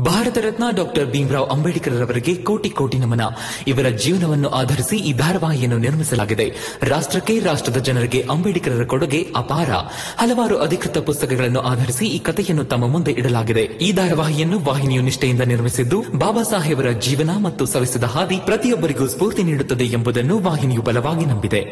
Bharat Ratna doctor Bhimrao Ambedkar ರವರಿಗೆ ಕೋಟಿ ಕೋಟಿ ನಮನ ಇವರ ಜೀವನವನ್ನು ಆಧರಿಸಿ ಈ ಧಾರಾವಾಹಿಯನ್ನು ನಿರ್ಮಿಸಲಾಗಿದೆ ರಾಷ್ಟ್ರಕ್ಕೆ ರಾಷ್ಟ್ರದ ಜನರಿಗೆ ಅಂಬೇಡ್ಕರರ ಕೊಡುಗೆ ಅಪಾರ ಹಲವಾರು ಅಧಿಕೃತ ಪುಸ್ತಕಗಳನ್ನು ಆಧರಿಸಿ ಈ ಕಥೆಯನ್ನು ತಮ್ಮ ಮುಂದೆ ಇಡಲಾಗಿದೆ ಈ ಧಾರಾವಾಹಿಯನ್ನು ವಾಹಿನಿಯು ನಿಷ್ಠೆಯಿಂದ ನಿರ್ಮಿಸಿದ್ದು ಬಾಬಾ ಸಾಹೇಬರ ಜೀವನ ಮತ್ತು ಸವಿಸಿದ ಹಾದಿ ಪ್ರತಿಯೊಬ್ಬರಿಗೂ ಸ್ಫೂರ್ತಿ ನೀಡುತ್ತದೆ ಎಂಬುದನ್ನು ವಾಹಿನಿಯು ಬಲವಾಗಿ ನಂಬಿದೆ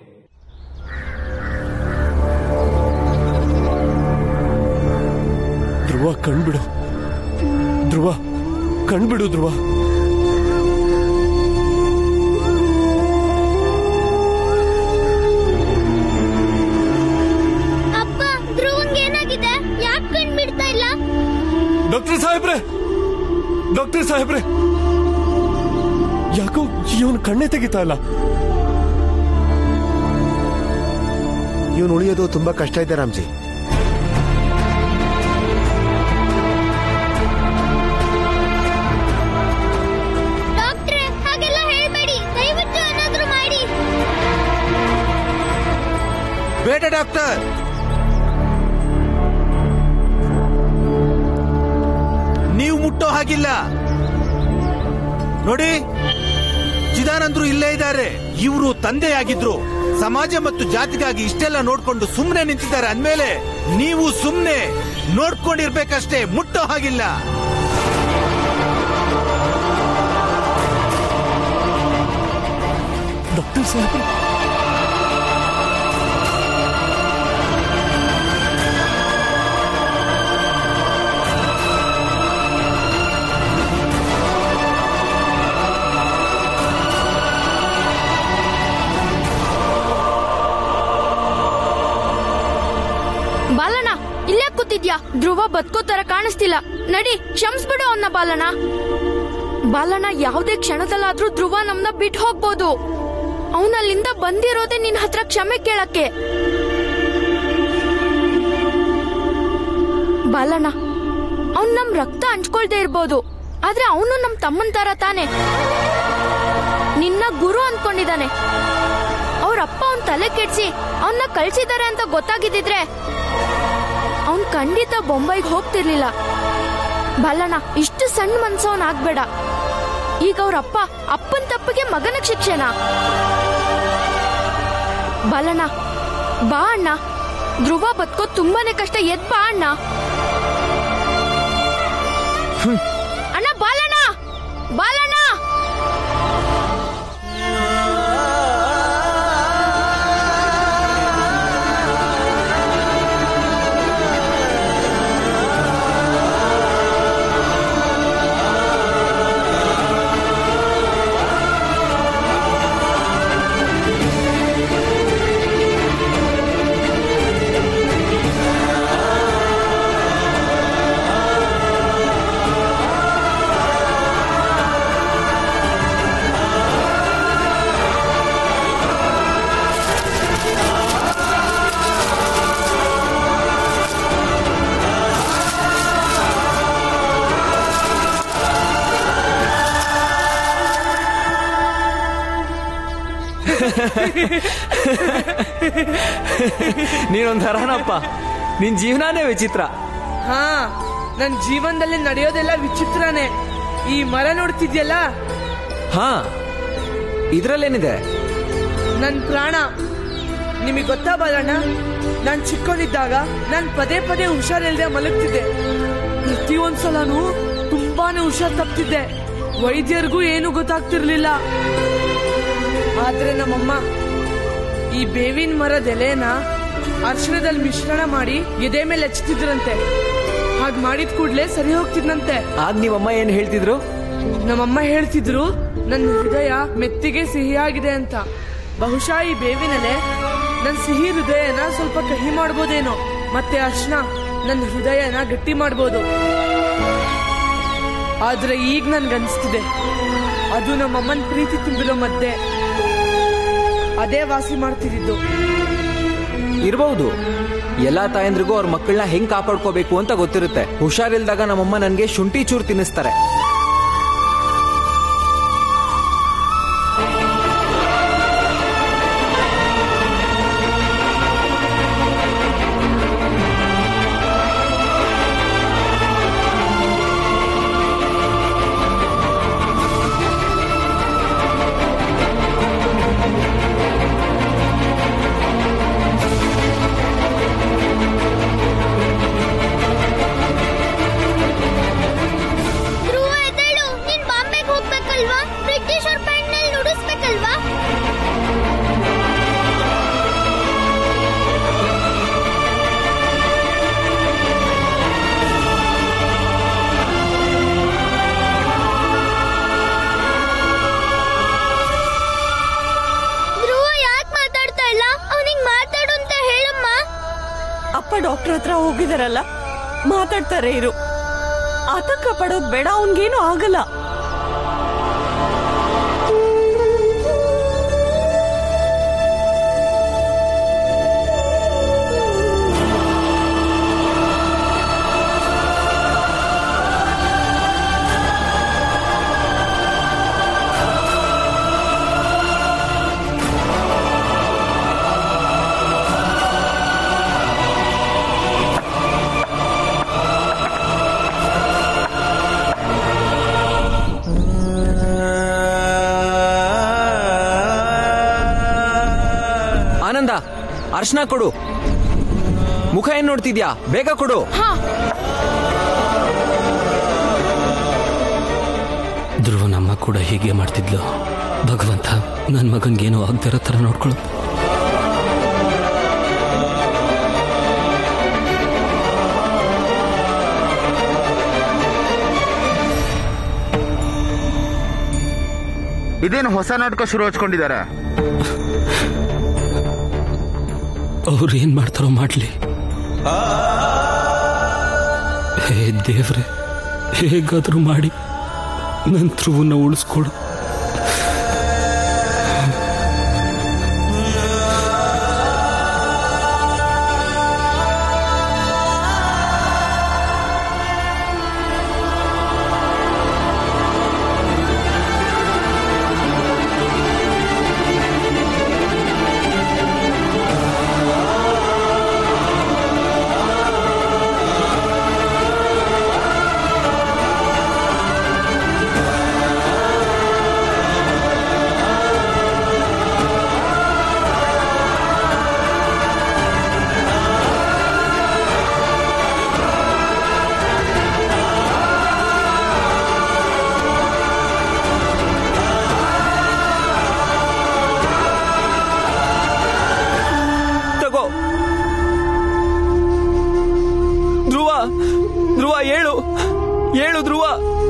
ಧ್ರುವ ಕಣ್ಬಿಡು ಧ್ರುವ ಕಣ್ಬಿಡು ಧ್ರುವ ಅಪ್ಪ ಧ್ರುವಂಗ್ ಏನಾಗಿದೆ ಯಾಕೆ ಕಣ್ ಬಿಡ್ತಾ ಇಲ್ಲ ಡಾಕ್ಟರ್ ಸಾಹೇಬ್ರೆ ಡಾಕ್ಟರ್ ಸಾಹೇಬ್ರೆ ಯಾಕೋ ಇವನು ಕಣ್ಣೇ ತೆಗಿತಾ ಇಲ್ಲ ಇವನು ಉಳಿಯೋದು ತುಂಬಾ ಕಷ್ಟ ಇದೆ ರಾಮ್ಜಿ ಡಾಕ್ಟ್ರೆ ಹಾಗೆಲ್ಲ ಹೇಳ್ಬೇಡಿ ದಯವಿಟ್ಟು ಏನಾದ್ರೂ ಮಾಡಿ ಬೇಡ ಡಾಕ್ಟರ್ ನೀವು ಮುಟ್ಟೋ ಹಾಗಿಲ್ಲ ನೋಡಿ ಚಿದಾನಂದ್ರು ಇಲ್ಲೇ ಇದ್ದಾರೆ ಇವರು ತಂದೆಯಾಗಿದ್ರು ಸಮಾಜ ಮತ್ತು ಜಾತಿಗಾಗಿ ಇಷ್ಟೆಲ್ಲ ನೋಡ್ಕೊಂಡು ಸುಮ್ಮನೆ ನಿಂತಿದ್ದಾರೆ ಅಂದ್ಮೇಲೆ ನೀವು ಸುಮ್ಮನೆ ನೋಡ್ಕೊಂಡಿರ್ಬೇಕಷ್ಟೇ ಮುಟ್ಟೋ ಹಾಗಿಲ್ಲ ಡಾಕ್ಟರ್ ಸಾಹೇಬ್ರೆ ಬಾಲಣ್ಣ ಇಲ್ಲೇ ಕೂತಿದ್ಯಾ ಧ್ರುವ ಬದುಕೋ ತರ ಕಾಣಿಸ್ತಿಲ್ಲ ನಡಿ ಕ್ಷಮಿಸ್ಬಿಡು ಅವನ್ನ ಬಾಲಣ್ಣ ಬಾಲಣ್ಣ ಯಾವುದೇ ಕ್ಷಣದಲ್ಲಾದ್ರೂ ಧ್ರುವ ನಮ್ನ ಬಿಟ್ಟು ಹೋಗ್ಬೋದು ಅವನಲ್ಲಿಂದ ಬಂದಿರೋದೇ ನಿನ್ ಹತ್ರ ಕ್ಷಮೆ ಕೇಳಕ್ಕೆ ಬಾಲಣ್ಣ ಅವ್ನ್ ನಮ್ ರಕ್ತ ಹಂಚ್ಕೊಳ್ದೆ ಇರ್ಬೋದು ಆದ್ರೆ ಅವನು ನಮ್ ತಮ್ಮನ್ ತರ ತಾನೆ ನಿನ್ನ ಗುರು ಅನ್ಕೊಂಡಿದ್ದಾನೆ ಅವ್ರ ಅಪ್ಪ ಅವ್ನ್ ತಲೆ ಕೆಡ್ಸಿ ಅವನ್ನ ಕಳ್ಸಿದ್ದಾರೆ ಅಂತ ಗೊತ್ತಾಗಿದ್ದಿದ್ರೆ ಅವ್ನ್ ಖಂಡಿತ ಬೊಂಬೈಗೆ ಹೋಗ್ತಿರ್ಲಿಲ್ಲ ಬಾಲಣ್ಣ ಇಷ್ಟು ಸಣ್ಣ ಮನ್ಸವನ್ ಆಗ್ಬೇಡ ಈಗ ಅವ್ರ ಅಪ್ಪ ಅಪ್ಪನ್ ತಪ್ಪಿಗೆ ಮಗನ ಶಿಕ್ಷೆನಾ ಬಾಲಣ್ಣ ಬಾ ಅಣ್ಣ ಧ್ರುವ ಬದುಕೋ ತುಂಬಾನೇ ಕಷ್ಟ ಎದ್ ಬಾ ಅಣ್ಣ ಅಣ್ಣ ಬಾಲಣ್ಣ ಬಾಲಣ್ಣ ನೀನೊಂಥರನಪ್ಪ ನಿನ್ ಜೀವನಾನೇ ವಿಚಿತ್ರ ಹಾ ನನ್ ಜೀವನದಲ್ಲಿ ನಡೆಯೋದೆಲ್ಲ ವಿಚಿತ್ರನೇ ಈ ಮರ ನೋಡ್ತಿದ್ಯಲ್ಲ ಹಾ ಇದ್ರಲ್ಲೇನಿದೆ ನನ್ ಪ್ರಾಣ ನಿಮಗೆ ಗೊತ್ತಾ ಬಾಲಣ್ಣ ನಾನ್ ಚಿಕ್ಕವನಿದ್ದಾಗ ನಾನ್ ಪದೇ ಪದೇ ಹುಷಾರಿಲ್ದೆ ಮಲಗ್ತಿದ್ದೆ ಪ್ರತಿಯೊಂದ್ಸಲನೂ ತುಂಬಾನೇ ಹುಷಾರ್ ತಪ್ತಿದ್ದೆ ವೈದ್ಯರಿಗೂ ಏನು ಗೊತ್ತಾಗ್ತಿರ್ಲಿಲ್ಲ ಆದ್ರೆ ನಮ್ಮಮ್ಮ ಈ ಬೇವಿನ ಮರದ ಎಲೆನ ಅರ್ಶನದಲ್ಲಿ ಮಿಶ್ರಣ ಮಾಡಿ ಎದೆ ಮೇಲೆ ಹಚ್ತಿದ್ರಂತೆ ಹಾಗ್ ಮಾಡಿದ ಕೂಡ್ಲೆ ಸರಿ ಹೋಗ್ತಿದ್ನಂತೆ ಆಗ ನೀವಮ್ಮ ಏನ್ ಹೇಳ್ತಿದ್ರು ನಮ್ಮಮ್ಮ ಹೇಳ್ತಿದ್ರು ನನ್ನ ಹೃದಯ ಮೆತ್ತಿಗೆ ಸಿಹಿಯಾಗಿದೆ ಅಂತ ಬಹುಶಃ ಈ ಬೇವಿನೆಲೆ ನನ್ನ ಸಿಹಿ ಹೃದಯನ ಸ್ವಲ್ಪ ಕಹಿ ಮಾಡ್ಬೋದೇನೋ ಮತ್ತೆ ಅರ್ಶನ ನನ್ನ ಹೃದಯನ ಗಟ್ಟಿ ಮಾಡ್ಬೋದು ಆದ್ರೆ ಈಗ ನನ್ಗನ್ಸ್ತಿದೆ ಅದು ನಮ್ಮಮ್ಮನ ಪ್ರೀತಿ ತುಂಬಿರೋ ಮಧ್ಯೆ ಅದೇ ವಾಸಿ ಮಾಡ್ತಿದ್ದು ಇರಬಹುದು ಎಲ್ಲಾ ತಾಯಂದ್ರಿಗೂ ಅವ್ರ ಮಕ್ಕಳನ್ನ ಹೆಂಗ್ ಕಾಪಾಡ್ಕೋಬೇಕು ಅಂತ ಗೊತ್ತಿರುತ್ತೆ ಹುಷಾರಿಲ್ದಾಗ ನಮ್ಮಮ್ಮ ನನ್ಗೆ ಶುಂಠಿ ಚೂರು ತಿನ್ನಿಸ್ತಾರೆ ಹೋಗಿದಾರಲ್ಲ ಮಾತಾಡ್ತಾರೆ ಇರು ಆತಂಕ ಪಡೋದ್ ಬೇಡ ಅವನ್ಗೇನು ಆಗಲ್ಲ ಆನಂದ ಅರ್ಶನ ಕೊಡು ಮುಖ ಏನ್ ನೋಡ್ತಿದ್ಯಾ ಬೇಗ ಕೊಡು ಧ್ರುವನಮ್ಮ ಕೂಡ ಹೀಗೆ ಮಾಡ್ತಿದ್ಲು ಭಗವಂತ ನನ್ನ ಮಗನ್ಗೇನೋ ಆಗದಿರೋ ಥರ ನೋಡ್ಕೊಳ್ಳು ಇದೇನು ಹೊಸ ನಾಟಕ ಶುರು ಹಚ್ಕೊಂಡಿದ್ದಾರೆ ಅವ್ರು ಏನ್ ಮಾಡ್ತಾರೋ ಮಾಡ್ಲಿ ಹೇ ದೇವ್ರೆ ಹೇಗಾದ್ರೂ ಮಾಡಿ ನನ್ನ ಧ್ರುವನ್ನ ಉಳಿಸ್ಕೊಡು ತಗೋ ಧ್ರುವ ಧ್ರುವ ಹೇಳು ಹೇಳು ಧ್ರುವ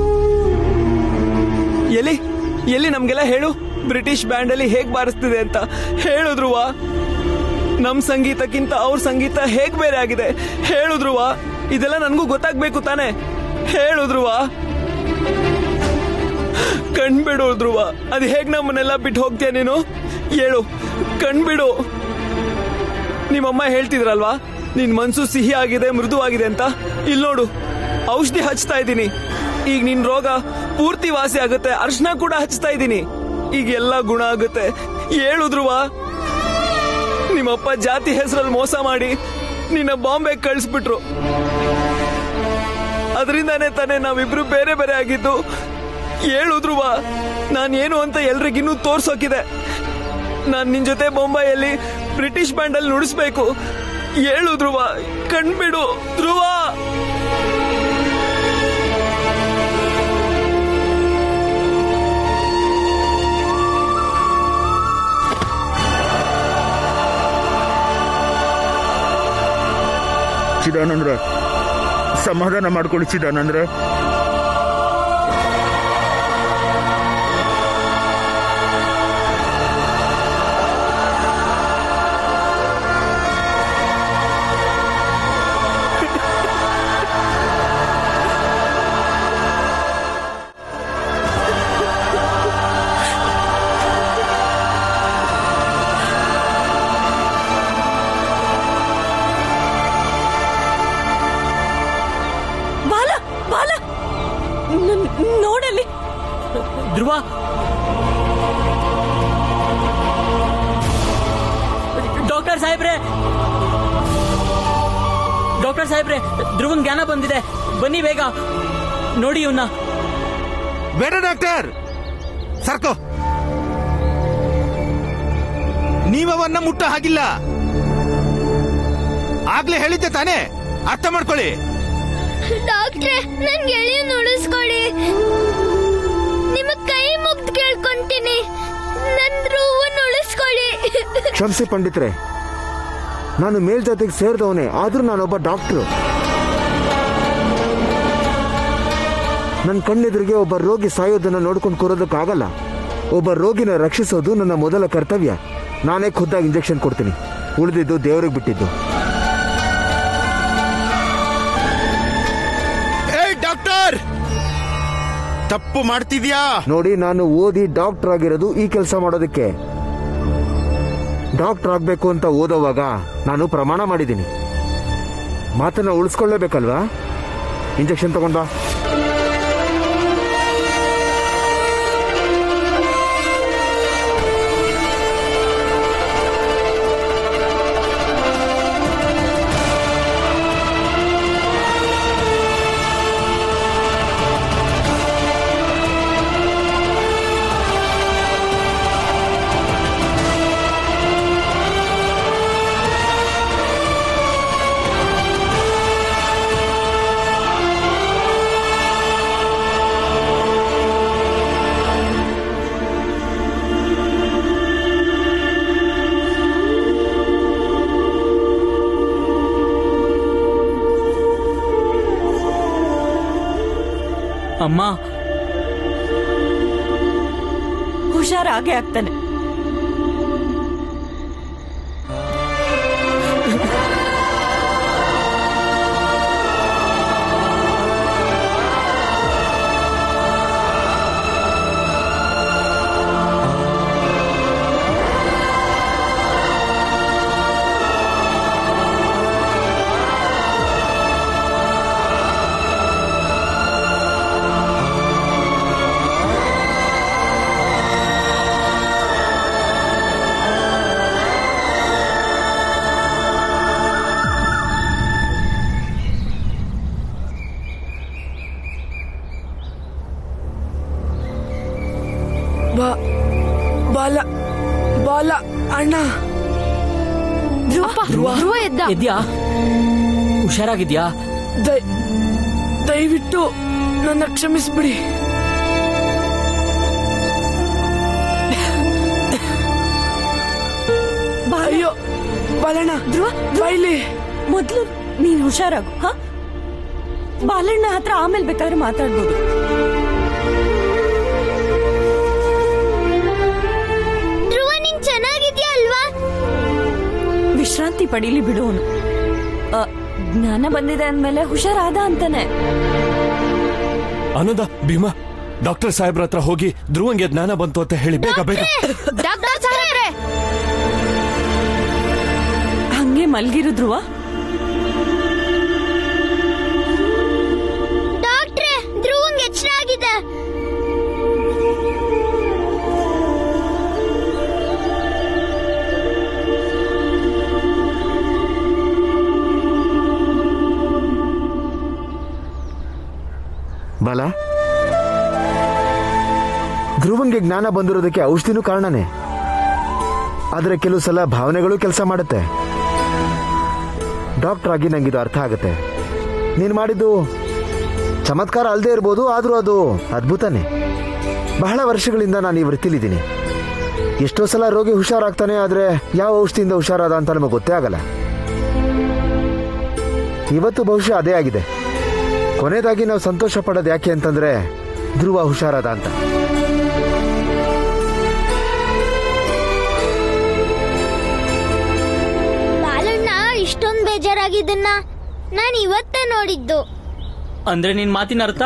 ಎಲ್ಲಿ ಎಲ್ಲಿ ನಮ್ಗೆಲ್ಲ ಹೇಳು ಬ್ರಿಟಿಷ್ ಬ್ಯಾಂಡ್ ಅಲ್ಲಿ ಹೇಗ್ ಬಾರಿಸ್ತಿದೆ ಅಂತ ಹೇಳು ಧ್ರುವ ನಮ್ ಸಂಗೀತಕ್ಕಿಂತ ಅವ್ರ ಸಂಗೀತ ಹೇಗ್ ಬೇರೆ ಆಗಿದೆ ಹೇಳು ಧ್ರುವ ಇದೆಲ್ಲ ನನ್ಗೂ ಗೊತ್ತಾಗ್ಬೇಕು ತಾನೆ ಹೇಳು ಧ್ರುವ ಕಣ್ಬಿಡು ಧ್ರುವ ಅದ್ ಹೇಗ್ ನಮ್ಮನ್ನೆಲ್ಲ ಬಿಟ್ಟು ಹೋಗ್ತೀಯ ನೀನು ಹೇಳು ಕಣ್ಬಿಡು ನಿಮ್ಮಮ್ಮ ಹೇಳ್ತಿದ್ರಲ್ವಾ ನಿನ್ ಮನ್ಸು ಸಿಹಿ ಆಗಿದೆ ಮೃದುವಾಗಿದೆ ಅಂತ ಇಲ್ಲಿ ನೋಡು ಔಷಧಿ ಹಚ್ತಾ ಇದ್ದೀನಿ ಈಗ ನಿನ್ ರೋಗ ಪೂರ್ತಿ ವಾಸಿ ಆಗುತ್ತೆ ಅರ್ಶನ ಕೂಡ ಹಚ್ತಾ ಇದ್ದೀನಿ ಈಗ ಎಲ್ಲ ಗುಣ ಆಗುತ್ತೆ ಹೇಳುದ್ರುವ ನಿಮ್ಮಪ್ಪ ಜಾತಿ ಹೆಸರಲ್ಲಿ ಮೋಸ ಮಾಡಿ ನಿನ್ನ ಬಾಂಬೆ ಕಳಿಸ್ಬಿಟ್ರು ಅದರಿಂದಾನೇ ತಾನೇ ನಾವಿಬ್ರು ಬೇರೆ ಬೇರೆ ಆಗಿದ್ದು ಹೇಳುದ್ರುವ ನಾನು ಏನು ಅಂತ ಎಲ್ರಿಗಿನ್ನೂ ತೋರ್ಸೋಕಿದೆ ನಾನ್ ನಿನ್ ಜೊತೆ ಬೊಂಬಾಯಲ್ಲಿ ಬ್ರಿಟಿಷ್ ಬ್ಯಾಂಡ್ ಅಲ್ಲಿ ನುಡಿಸ್ಬೇಕು ಹೇಳು ಧ್ರುವ ಕಣ್ಬಿಡು ಧ್ರುವ ಚಿದಾನಂದ್ರ ಸಮಾಧಾನ ಮಾಡ್ಕೊಳ್ಳಿ ಚಿದಾನಂದ್ರ ಬಾಲ ಬಾಲ ನ- ನೋಡಲ್ಲಿ ಧ್ರುವ ಡಾಕ್ಟರ್ ಸಾಹೇಬ್ರೆ ಡಾಕ್ಟರ್ ಸಾಹೇಬ್ರೆ ಧ್ರುವನ್ ಜ್ಞಾನ ಬಂದಿದೆ ಬನ್ನಿ ಬೇಗ ನೋಡಿ ಇವನ್ನ ಬೇಡ ಡಾಕ್ಟರ್ ಸರ್ಕೋ ನೀವವನ್ನ ಮುಟ್ಟ ಹಾಗಿಲ್ಲ ಆಗ್ಲೇ ಹೇಳಿದ್ದೆ ತಾನೇ ಅರ್ಥ ಮಾಡ್ಕೊಳ್ಳಿ ಡಾಕ್ಟ್ರೆ ನನ್ ಗೆಳೆಯ ಉಳಿಸ್ಕೊಡಿ ನಿಮ್ಮ ಕೈ ಮುಗ್ದು ಕೇಳ್ಕೊಂತೀನಿ ನನ್ ಧ್ರುವನ್ ಉಳಿಸ್ಕೊಡಿ ಕ್ಷಮಿಸಿ ಪಂಡಿತ್ರೆ ನಾನು ಮೇಲ್ಜಾತಿಗೆ ಸೇರಿದವನೇ ಆದ್ರೂ ನಾನೊಬ್ಬ ಡಾಕ್ಟ್ರು ನನ್ನ ಕಣ್ಣೆದುರಿಗೆ ಒಬ್ಬ ರೋಗಿ ಸಾಯೋದನ್ನ ನೋಡ್ಕೊಂಡು ಕೂರೋದಕ್ಕಾಗಲ್ಲ ಒಬ್ಬ ರೋಗಿನ ರಕ್ಷಿಸೋದು ನನ್ನ ಮೊದಲ ಕರ್ತವ್ಯ ನಾನೇ ಖುದ್ದಾಗಿ ಇಂಜೆಕ್ಷನ್ ಕೊಡ್ತೀನಿ ಉಳಿದಿದ್ದು ದೇವರಿಗೆ ಬಿಟ್ಟಿದ್ದು ತಪ್ಪು ಮಾಡ್ತಿದ್ಯಾ ನೋಡಿ ನಾನು ಓದಿ ಡಾಕ್ಟರ್ ಆಗಿರೋದು ಈ ಕೆಲಸ ಮಾಡೋದಕ್ಕೆ ಡಾಕ್ಟರ್ ಆಗ್ಬೇಕು ಅಂತ ಓದೋವಾಗ ನಾನು ಪ್ರಮಾಣ ಮಾಡಿದ್ದೀನಿ ಮಾತನ್ನ ಉಳಿಸ್ಕೊಳ್ಳೇಬೇಕಲ್ವಾ ಇಂಜೆಕ್ಷನ್ ತಗೊಂಡ್ ಬಾ ಅಮ್ಮ ಹುಷಾರಾಗೆ ಆಗ್ತಾನೆ ಬಾ ಬಾಲ ಬಾಲ ಅಣ್ಣ ಅಪ್ಪ ಧ್ರುವ ಎದ್ದ ಎದ್ಯಾ ಹುಷಾರಾಗಿದ್ಯಾ ದಯ- ದಯವಿಟ್ಟು ನನ್ನ ಕ್ಷಮಿಸ್ಬಿಡಿ ಅಯ್ಯೋ ಬಾಲಣ್ಣ ಧ್ರುವ ಬೈಲಿ ಮೊದ್ಲು ನೀನ್ ಹುಷಾರಾಗು ಹ ಬಾಲಣ್ಣ ಹತ್ರ ಆಮೇಲೆ ಬೇಕಾದ್ರೆ ಮಾತಾಡ್ಬೋದು ಧ್ರುವ ನಿಂಗ್ ಚೆನ್ನಾಗಿದ್ಯಾ ಅಲ್ವಾ ವಿಶ್ರಾಂತಿ ಪಡೀಲಿ ಬಿಡು ಅವನು ಜ್ಞಾನ ಬಂದಿದೆ ಅಂದ್ಮೇಲೆ ಹುಷಾರಾದ ಅಂತಾನೆ ಆನಂದ ಭೀಮಾ ಡಾಕ್ಟರ್ ಸಾಹೇಬ್ರ ಹತ್ರ ಹೋಗಿ ಧ್ರುವಂಗೆ ಜ್ಞಾನ ಬಂತು ಅಂತ ಹೇಳಿ ಬೇಗ ಬೇಗ ಡಾಕ್ಟರ್ ಸಾಹೇಬ್ರೆ ಹಂಗೆ ಮಲ್ಗಿರು ಧ್ರುವ ಡಾಕ್ಟ್ರೆ ಧ್ರುವಂಗ್ ಎಚ್ಚರ ಆಗಿದೆ ಬಾಲ ಧ್ರುವಂಗೆ ಜ್ಞಾನ ಬಂದಿರೋದಕ್ಕೆ ಔಷಧಿನೂ ಕಾರಣನೇ ಆದ್ರೆ ಕೆಲವು ಸಲ ಭಾವನೆಗಳು ಕೆಲಸ ಮಾಡುತ್ತೆ ಡಾಕ್ಟರ್ ಆಗಿ ನಂಗಿದು ಅರ್ಥ ಆಗುತ್ತೆ ನೀನು ಮಾಡಿದ್ದು ಚಮತ್ಕಾರ ಅಲ್ಲದೆ ಇರ್ಬೋದು ಆದ್ರೂ ಅದು ಅದ್ಭುತನೇ ಬಹಳ ವರ್ಷಗಳಿಂದ ನಾನು ಈ ವೃತ್ತಿಲಿದ್ದೀನಿ ಎಷ್ಟೋ ಸಲ ರೋಗಿ ಹುಷಾರಾಗ್ತಾನೆ ಆದ್ರೆ ಯಾವ ಔಷಧಿಯಿಂದ ಹುಷಾರಾದ ಅಂತ ನಮಗೆ ಗೊತ್ತೇ ಆಗಲ್ಲ ಇವತ್ತು ಬಹುಶಃ ಅದೇ ಆಗಿದೆ ಕೊನೆಯದಾಗಿ ನಾವು ಸಂತೋಷ ಪಡೋದು ಯಾಕೆ ಅಂತಂದ್ರೆ ಧ್ರುವ ಹುಷಾರಾದ ಅಂತ ಬಾಲಣ್ಣ ಇಷ್ಟೊಂದ್ ಬೇಜಾರಾಗಿದ್ದನ್ನ ನಾನ್ ಇವತ್ತೇ ನೋಡಿದ್ದು ಅಂದ್ರೆ ನಿನ್ ಮಾತಿನ ಅರ್ಥ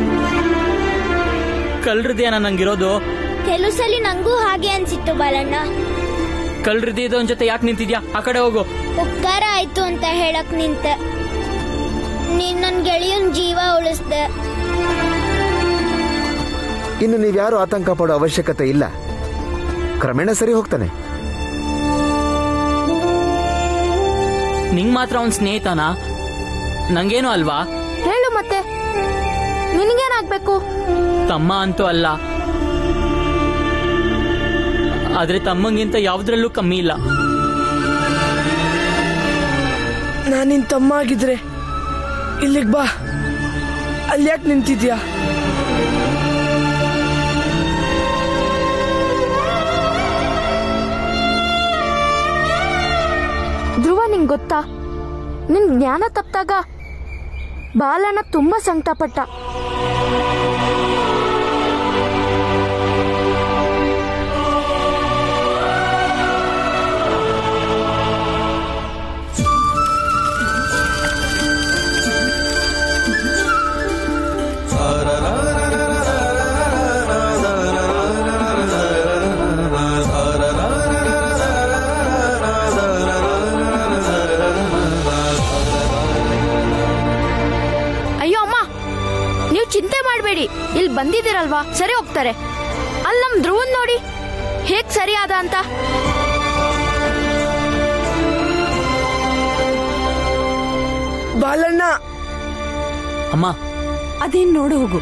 ಕಲ್ಹೃದಯನ ನಂಗಿರೋದು ಕೆಲವು ಸಲ ನಂಗೂ ಹಾಗೆ ಅನ್ಸಿತ್ತು ಬಾಲಣ್ಣ ಕಲ್ಹೃದಯದವನ್ ಜೊತೆ ಯಾಕೆ ನಿಂತಿದ್ಯಾ ಆ ಕಡೆ ಹೋಗು ಉಪಕಾರ ಆಯ್ತು ಅಂತ ಹೇಳಕ್ ನಿಂತೆ ನೀನ್ ನನ್ ಗೆಳೆಯನ್ ಜೀವ ಉಳಿಸ್ದೆ ಇನ್ನು ನೀವ್ಯಾರು ಆತಂಕ ಪಡೋ ಅವಶ್ಯಕತೆ ಇಲ್ಲ ಕ್ರಮೇಣ ಸರಿ ಹೋಗ್ತಾನೆ ನಿಂಗ್ ಮಾತ್ರ ಅವ್ನ್ ಸ್ನೇಹಿತನಾ ನಂಗೇನು ಅಲ್ವಾ ಹೇಳು ಮತ್ತೆ ನಿನಗೇನಾಗ್ಬೇಕು ತಮ್ಮ ಅಂತೂ ಅಲ್ಲ ಆದ್ರೆ ತಮ್ಮಂಗಿಂತ ಯಾವ್ದ್ರಲ್ಲೂ ಕಮ್ಮಿ ಇಲ್ಲ ನಾನ್ ನಿನ್ ತಮ್ಮ ಆಗಿದ್ರೆ ಇಲ್ಲಿಗ್ ಬಾ ಅಲ್ಲಿ ಯಾಕೆ ನಿಂತಿದ್ಯಾ ಧ್ರುವ ನಿಂಗ್ ಗೊತ್ತಾ ನಿನ್ ಜ್ಞಾನ ತಪ್ಪಾಗ ಬಾಲಣ್ಣ ತುಂಬಾ ಸಂಕಟಪಟ್ಟ ಇಲ್ಲಿ ಬಂದಿದ್ದೀರಲ್ವಾ ಸರಿ ಹೋಗ್ತಾರೆ ಅಲ್ಲಿ ನಮ್ ಧ್ರುವನ್ ನೋಡಿ ಹೇಗ್ ಸರಿ ಆದ ಅಂತ ಬಾಲಣ್ಣ ಅಮ್ಮ ಅದೇನ್ ನೋಡು ಹೋಗು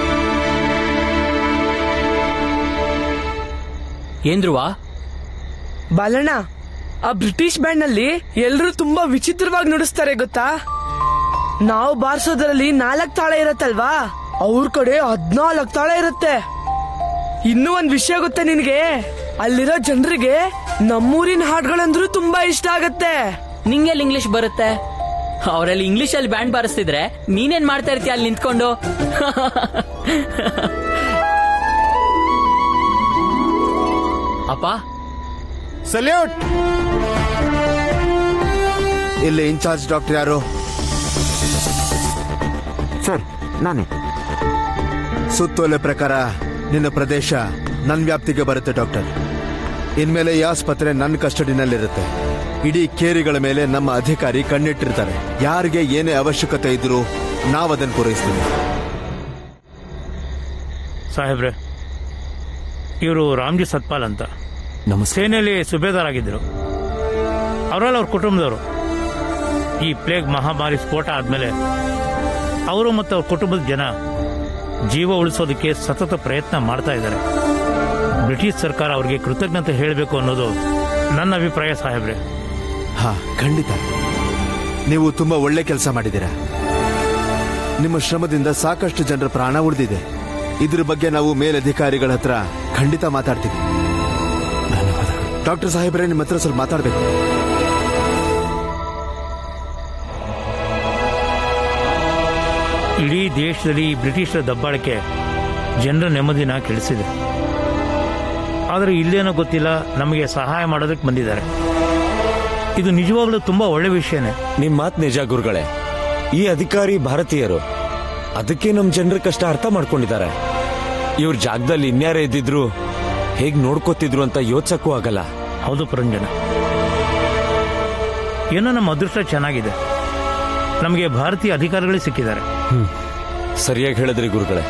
ಏನ್ ಧ್ರುವ ಬಾಲಣ್ಣ ಆ ಬ್ರಿಟಿಷ್ ಬ್ಯಾಂಡ್ ನಲ್ಲಿ ಎಲ್ರು ತುಂಬಾ ವಿಚಿತ್ರವಾಗಿ ನುಡಿಸ್ತಾರೆ ಗೊತ್ತಾ ನಾವು ಬಾರಿಸೋದ್ರಲ್ಲಿ ನಾಲ್ಕ್ ತಾಳ ಇರತ್ತಲ್ವಾ ಅವ್ರ ಕಡೆ ಹದ್ನಾಲ್ಕ್ ತಾಳ ಇರುತ್ತೆ ಇನ್ನೂ ಒಂದ್ ವಿಷಯ ಗೊತ್ತಾ ನಿನಗೆ ಅಲ್ಲಿರೋ ಜನರಿಗೆ ನಮ್ಮೂರಿನ ಹಾಡ್ಗಳಂದ್ರೂ ತುಂಬಾ ಇಷ್ಟ ಆಗತ್ತೆ ನಿಂಗೆಲ್ಲಿ ಇಂಗ್ಲಿಷ್ ಬರುತ್ತೆ ಅವರಲ್ಲಿ ಇಂಗ್ಲಿಷ್ ಅಲ್ಲಿ ಬ್ಯಾಂಡ್ ಬಾರಿಸ್ತಿದ್ರೆ ನೀನೇನ್ ಮಾಡ್ತಾ ಇರ್ತೀಯ ಅಲ್ಲಿ ನಿಂತ್ಕೊಂಡು ಅಪ್ಪ ಸಲ್ಯೂಟ್ ಇಲ್ಲಿ ಇನ್ಚಾರ್ಜ್ ಡಾಕ್ಟರ್ ಯಾರು ಸರ್ ನಾನೇ ಸುತ್ತೋಲೆ ಪ್ರಕಾರ ನಿನ್ನ ಪ್ರದೇಶ ನನ್ನ ವ್ಯಾಪ್ತಿಗೆ ಬರುತ್ತೆ ಡಾಕ್ಟರ್ ಇನ್ಮೇಲೆ ಈ ಆಸ್ಪತ್ರೆ ನನ್ನ ಕಸ್ಟಡಿನಲ್ಲಿರುತ್ತೆ ಇಡೀ ಕೇರಿಗಳ ಮೇಲೆ ನಮ್ಮ ಅಧಿಕಾರಿ ಕಣ್ಣಿಟ್ಟಿರ್ತಾರೆ ಯಾರಿಗೆ ಏನೇ ಅವಶ್ಯಕತೆ ಇದ್ರೂ ನಾವು ಅದನ್ನು ಪೂರೈಸ್ತೀವಿ ಸಾಹೇಬ್ರೆ ಇವರು ರಾಮ್ಜಿ ಸತ್ಪಾಲ್ ಅಂತ ನಮ್ಮ ಸೇನೆಯಲ್ಲಿ ಸುಬೇದಾರ್ ಆಗಿದ್ದರು ಅವರೆಲ್ಲ ಅವ್ರ ಕುಟುಂಬದವರು ಈ ಪ್ಲೇಗ್ ಮಹಾಮಾರಿ ಸ್ಫೋಟ ಆದ್ಮೇಲೆ ಅವರು ಮತ್ತು ಅವ್ರ ಕುಟುಂಬದ ಜನ ಜೀವ ಉಳಿಸೋದಕ್ಕೆ ಸತತ ಪ್ರಯತ್ನ ಮಾಡ್ತಾ ಇದ್ದಾರೆ ಬ್ರಿಟಿಷ್ ಸರ್ಕಾರ ಅವರಿಗೆ ಕೃತಜ್ಞತೆ ಹೇಳಬೇಕು ಅನ್ನೋದು ನನ್ನ ಅಭಿಪ್ರಾಯ ಸಾಹೇಬ್ರೆ ಹಾ ಖಂಡಿತ ನೀವು ತುಂಬಾ ಒಳ್ಳೆ ಕೆಲಸ ಮಾಡಿದ್ದೀರಾ ನಿಮ್ಮ ಶ್ರಮದಿಂದ ಸಾಕಷ್ಟು ಜನರ ಪ್ರಾಣ ಉಳಿದಿದೆ ಇದ್ರ ಬಗ್ಗೆ ನಾವು ಮೇಲಧಿಕಾರಿಗಳ ಹತ್ರ ಖಂಡಿತ ಮಾತಾಡ್ತೀವಿ ಡಾಕ್ಟರ್ ಸಾಹೇಬ್ರೆ ನಿಮ್ಮ ಹತ್ರ ಸ್ವಲ್ಪ ಮಾತಾಡ್ಬೇಕು ಇಡೀ ದೇಶದಲ್ಲಿ ಈ ಬ್ರಿಟಿಷರ ದಬ್ಬಾಳಿಕೆ ಜನರ ನೆಮ್ಮದಿನ ಕೆಡಿಸಿದೆ ಆದರೆ ಇಲ್ಲೇನೋ ಗೊತ್ತಿಲ್ಲ ನಮಗೆ ಸಹಾಯ ಮಾಡೋದಕ್ಕೆ ಬಂದಿದ್ದಾರೆ ಇದು ನಿಜವಾಗ್ಲೂ ತುಂಬಾ ಒಳ್ಳೆ ವಿಷಯನೇ ನಿಮ್ ಮಾತ್ ನಿಜ ಗುರುಗಳೇ ಈ ಅಧಿಕಾರಿ ಭಾರತೀಯರು ಅದಕ್ಕೆ ನಮ್ ಜನರ ಕಷ್ಟ ಅರ್ಥ ಮಾಡ್ಕೊಂಡಿದ್ದಾರೆ ಇವ್ರ ಜಾಗದಲ್ಲಿ ಇನ್ಯಾರೇ ಇದ್ದಿದ್ರು ಹೇಗ್ ನೋಡ್ಕೋತಿದ್ರು ಅಂತ ಯೋಚಿಸಕ್ಕೂ ಆಗಲ್ಲ ಹೌದು ಪರಂಜನ ಏನೋ ನಮ್ಮ ಅದೃಷ್ಟ ಚೆನ್ನಾಗಿದೆ ನಮಗೆ ಭಾರತೀಯ ಅಧಿಕಾರಿಗಳೇ ಸಿಕ್ಕಿದ್ದಾರೆ ಹ್ಮ್ ಸರಿಯಾಗಿ ಹೇಳಿದ್ರಿ ಗುರುಗಳೇ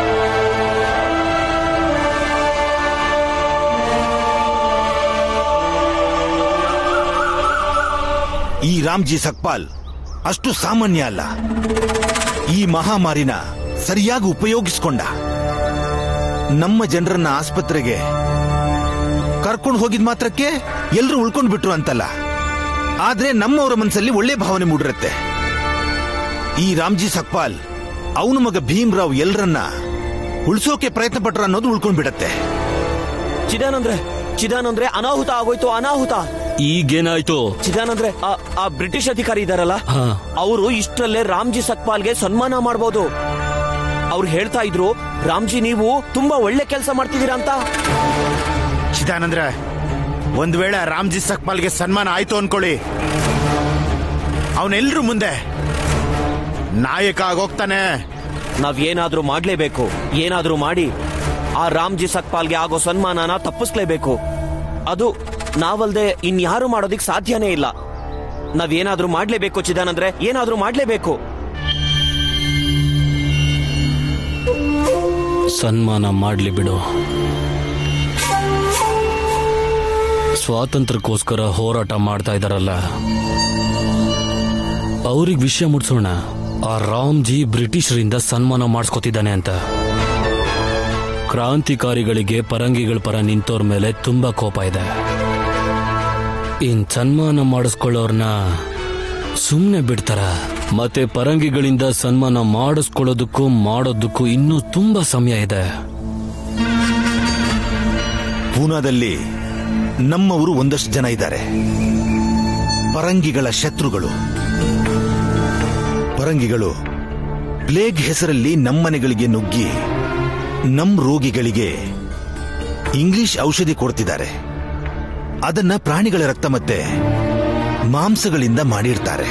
ಈ ರಾಮ್ಜಿ ಸಕ್ಪಾಲ್ ಅಷ್ಟು ಸಾಮಾನ್ಯ ಅಲ್ಲ ಈ ಮಹಾಮಾರಿನ ಸರಿಯಾಗಿ ಉಪಯೋಗಿಸ್ಕೊಂಡ ನಮ್ಮ ಜನರನ್ನ ಆಸ್ಪತ್ರೆಗೆ ಕರ್ಕೊಂಡು ಹೋಗಿದ ಮಾತ್ರಕ್ಕೆ ಎಲ್ರು ಉಳ್ಕೊಂಡ್ ಬಿಟ್ರು ಅಂತಲ್ಲ ಆದ್ರೆ ನಮ್ಮವರ ಮನಸ್ಸಲ್ಲಿ ಒಳ್ಳೆ ಭಾವನೆ ಮೂಡಿರುತ್ತೆ ಈ ರಾಮ್ಜಿ ಸಕ್ಪಾಲ್ ಅವನ ಮಗ ಭೀಮ್ರಾವ್ ಎಲ್ರನ್ನ ಉಳಿಸೋಕೆ ಪ್ರಯತ್ನ ಪಟ್ರ ಅನ್ನೋದು ಉಳ್ಕೊಂಡ್ ಬಿಡತ್ತೆ ಚಿದಾನಂದ್ರೆ ಚಿದಾನಂದ್ರೆ ಅನಾಹುತ ಆಗೋಯ್ತು ಅನಾಹುತ ಈಗೇನಾಯ್ತು ಚಿದಾನಂದ್ರೆ ಆ- ಆ ಬ್ರಿಟಿಷ್ ಅಧಿಕಾರಿ ಇದಾರಲ್ಲ ಹಾ. ಅವರು ಇಷ್ಟರಲ್ಲೇ ರಾಮ್ಜಿ ಸಕ್ಪಾಲ್ಗೆ ಸನ್ಮಾನ ಮಾಡಬಹುದು ಅವ್ರು ಹೇಳ್ತಾ ಇದ್ರು ರಾಮ್ಜಿ ನೀವು ತುಂಬಾ ಒಳ್ಳೆ ಕೆಲಸ ಮಾಡ್ತಿದ್ದೀರಾ ಅಂತ ಚಿದಾನಂದ್ರೆ ಒಂದ್ ವೇಳೆ ರಾಮ್ಜಿ ಸಕ್ಪಾಲ್ಗೆ ಸನ್ಮಾನ ಆಯ್ತು ಅನ್ಕೊಳ್ಳಿ ಅವನೆಲ್ರೂ ಮುಂದೆ ನಾಯಕ ಆಗೋಗ್ತಾನೆ ನಾವೇನಾದ್ರೂ ಮಾಡ್ಲೇಬೇಕು ಏನಾದ್ರೂ ಮಾಡಿ ಆ ರಾಮ್ಜಿ ಸಕ್ಪಾಲ್ಗೆ ಆಗೋ ಸನ್ಮಾನನ ತಪ್ಪಿಸ್ಲೇಬೇಕು ಅದು ನಾವಲ್ದೆ ಇನ್ಯಾರು ಮಾಡೋದಿಕ್ ಸಾಧ್ಯನೇ ಇಲ್ಲ ನಾವೇನಾದ್ರೂ ಮಾಡ್ಲೇಬೇಕು ಚಿದಾನಂದ್ರೆ ಏನಾದ್ರೂ ಮಾಡ್ಲೇಬೇಕು ಸನ್ಮಾನ ಮಾಡ್ಲಿ ಬಿಡು ಸ್ವಾತಂತ್ರ್ಯಕ್ಕೋಸ್ಕರ ಹೋರಾಟ ಮಾಡ್ತಾ ಇದಾರಲ್ಲ ಅವ್ರಿಗೆ ವಿಷಯ ಮುಟ್ಸೋಣ ಆ ರಾಮ್ಜಿ ಬ್ರಿಟಿಷರಿಂದ ಸನ್ಮಾನ ಮಾಡಿಸ್ಕೊತಿದ್ದಾನೆ ಅಂತ ಕ್ರಾಂತಿಕಾರಿಗಳಿಗೆ ಪರಂಗಿಗಳ ಪರ ನಿಂತೋರ್ ಮೇಲೆ ತುಂಬಾ ಕೋಪ ಇದೆ ಇನ್ ಸನ್ಮಾನ ಮಾಡಿಸ್ಕೊಳ್ಳೋರ್ನ ಸುಮ್ನೆ ಬಿಡ್ತಾರ ಮತ್ತೆ ಪರಂಗಿಗಳಿಂದ ಸನ್ಮಾನ ಮಾಡಿಸ್ಕೊಳ್ಳೋದಕ್ಕೂ ಮಾಡೋದಕ್ಕೂ ಇನ್ನೂ ತುಂಬಾ ಸಮಯ ಇದೆ ಪೂನಾದಲ್ಲಿ ನಮ್ಮವರು ಒಂದಷ್ಟು ಜನ ಇದ್ದಾರೆ ಪರಂಗಿಗಳ ಶತ್ರುಗಳು ಪರಂಗಿಗಳು ಪ್ಲೇಗ್ ಹೆಸರಲ್ಲಿ ನಮ್ಮನೆಗಳಿಗೆ ನುಗ್ಗಿ ನಮ್ ರೋಗಿಗಳಿಗೆ ಇಂಗ್ಲಿಷ್ ಔಷಧಿ ಕೊಡ್ತಿದ್ದಾರೆ ಅದನ್ನ ಪ್ರಾಣಿಗಳ ರಕ್ತ ಮತ್ತೆ ಮಾಂಸಗಳಿಂದ ಮಾಡಿರ್ತಾರೆ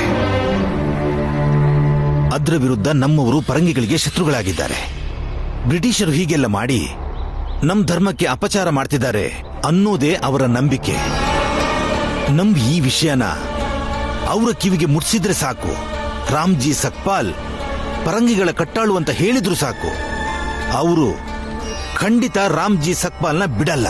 ಅದರ ವಿರುದ್ಧ ನಮ್ಮವರು ಪರಂಗಿಗಳಿಗೆ ಶತ್ರುಗಳಾಗಿದ್ದಾರೆ ಬ್ರಿಟಿಷರು ಹೀಗೆಲ್ಲ ಮಾಡಿ ನಮ್ ಧರ್ಮಕ್ಕೆ ಅಪಚಾರ ಮಾಡ್ತಿದ್ದಾರೆ ಅನ್ನೋದೇ ಅವರ ನಂಬಿಕೆ ನಮ್ ಈ ವಿಷಯನ ಅವರ ಕಿವಿಗೆ ಮುಟ್ಸಿದ್ರೆ ಸಾಕು ರಾಮ್ಜಿ ಸಕ್ಪಾಲ್ ಪರಂಗಿಗಳ ಕಟ್ಟಾಳು ಅಂತ ಹೇಳಿದ್ರು ಸಾಕು ಅವರು ಖಂಡಿತ ರಾಮ್ಜಿ ಸಕ್ಪಾಲ್ನ ಬಿಡಲ್ಲ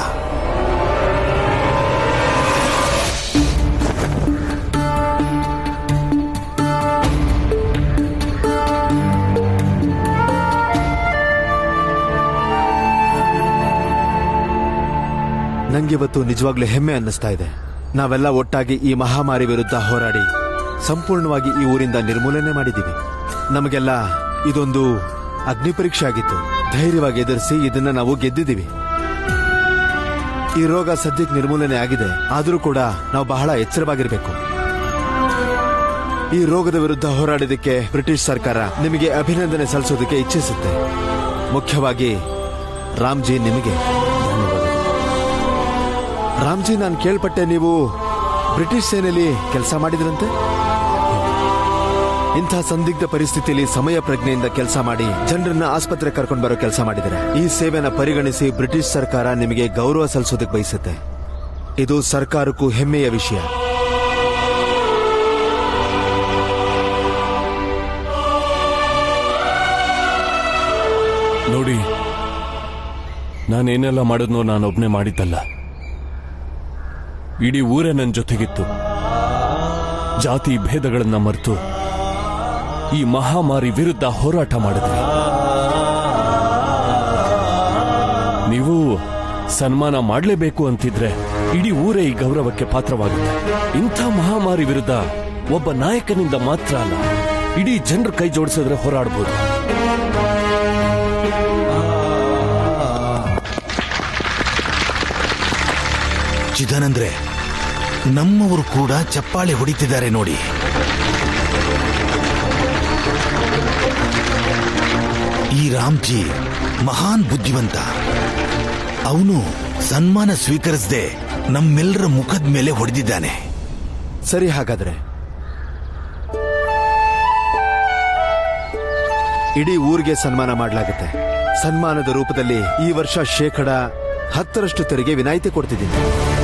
ನಂಗಿವತ್ತು ನಿಜವಾಗ್ಲೂ ಹೆಮ್ಮೆ ಅನ್ನಿಸ್ತಾ ಇದೆ ನಾವೆಲ್ಲ ಒಟ್ಟಾಗಿ ಈ ಮಹಾಮಾರಿ ವಿರುದ್ಧ ಹೋರಾಡಿ ಸಂಪೂರ್ಣವಾಗಿ ಈ ಊರಿಂದ ನಿರ್ಮೂಲನೆ ಮಾಡಿದ್ದೀವಿ ನಮಗೆಲ್ಲ ಇದೊಂದು ಅಗ್ನಿ ಪರೀಕ್ಷೆ ಆಗಿತ್ತು ಧೈರ್ಯವಾಗಿ ಎದುರಿಸಿ ಇದನ್ನ ನಾವು ಗೆದ್ದಿದ್ದೀವಿ ಈ ರೋಗ ಸದ್ಯಕ್ಕೆ ನಿರ್ಮೂಲನೆ ಆಗಿದೆ ಆದರೂ ಕೂಡ ನಾವು ಬಹಳ ಎಚ್ಚರವಾಗಿರ್ಬೇಕು ಈ ರೋಗದ ವಿರುದ್ಧ ಹೋರಾಡಿದಕ್ಕೆ ಬ್ರಿಟಿಷ್ ಸರ್ಕಾರ ನಿಮಗೆ ಅಭಿನಂದನೆ ಸಲ್ಲಿಸೋದಕ್ಕೆ ಇಚ್ಛಿಸುತ್ತೆ ಮುಖ್ಯವಾಗಿ ರಾಮ್ಜಿ ನಿಮಗೆ ರಾಮ್ಜಿ ನಾನು ಕೇಳ್ಪಟ್ಟೆ ನೀವು ಬ್ರಿಟಿಷ್ ಸೇನೆಯಲ್ಲಿ ಕೆಲಸ ಮಾಡಿದ್ರಂತೆ ಇಂಥ ಸಂದಿಗ್ಧ ಪರಿಸ್ಥಿತಿಯಲ್ಲಿ ಸಮಯ ಪ್ರಜ್ಞೆಯಿಂದ ಕೆಲಸ ಮಾಡಿ ಜನರನ್ನ ಆಸ್ಪತ್ರೆ ಕರ್ಕೊಂಡು ಬರೋ ಕೆಲಸ ಮಾಡಿದರೆ ಈ ಸೇವೆನ ಪರಿಗಣಿಸಿ ಬ್ರಿಟಿಷ್ ಸರ್ಕಾರ ನಿಮಗೆ ಗೌರವ ಸಲ್ಲಿಸೋದಕ್ಕೆ ಬಯಸುತ್ತೆ ಇದು ಸರ್ಕಾರಕ್ಕೂ ಹೆಮ್ಮೆಯ ವಿಷಯ ನೋಡಿ ನಾನೇನೆಲ್ಲ ಮಾಡಿದ್ನೋ ನಾನೊಬ್ನೇ ಮಾಡಿದ್ದಲ್ಲ ಇಡೀ ಊರೇ ನನ್ನ ಜೊತೆಗಿತ್ತು ಜಾತಿ ಭೇದಗಳನ್ನ ಮರೆತು ಈ ಮಹಾಮಾರಿ ವಿರುದ್ಧ ಹೋರಾಟ ಮಾಡಿದ್ವಿ ನೀವು ಸನ್ಮಾನ ಮಾಡಲೇಬೇಕು ಅಂತಿದ್ರೆ ಇಡೀ ಊರೇ ಈ ಗೌರವಕ್ಕೆ ಪಾತ್ರವಾಗುತ್ತೆ ಇಂಥ ಮಹಾಮಾರಿ ವಿರುದ್ಧ ಒಬ್ಬ ನಾಯಕನಿಂದ ಮಾತ್ರ ಅಲ್ಲ ಇಡೀ ಜನರ ಕೈ ಜೋಡಿಸಿದ್ರೆ ಹೋರಾಡಬಹುದು ಚಿದಾನಂದ್ರೆ ನಮ್ಮವರು ಕೂಡ ಚಪ್ಪಾಳೆ ಹೊಡಿತಿದ್ದಾರೆ ನೋಡಿ ಈ ರಾಮ್ಜಿ ಮಹಾನ್ ಬುದ್ಧಿವಂತ ಅವನು ಸನ್ಮಾನ ಸ್ವೀಕರಿಸದೆ ನಮ್ಮೆಲ್ಲರ ಮುಖದ ಮೇಲೆ ಹೊಡೆದಿದ್ದಾನೆ ಸರಿ ಹಾಗಾದ್ರೆ ಇಡೀ ಊರಿಗೆ ಸನ್ಮಾನ ಮಾಡಲಾಗುತ್ತೆ ಸನ್ಮಾನದ ರೂಪದಲ್ಲಿ ಈ ವರ್ಷ ಶೇಕಡ ಹತ್ತರಷ್ಟು ತೆರಿಗೆ ವಿನಾಯಿತಿ ಕೊಡ್ತಿದ್ದೀನಿ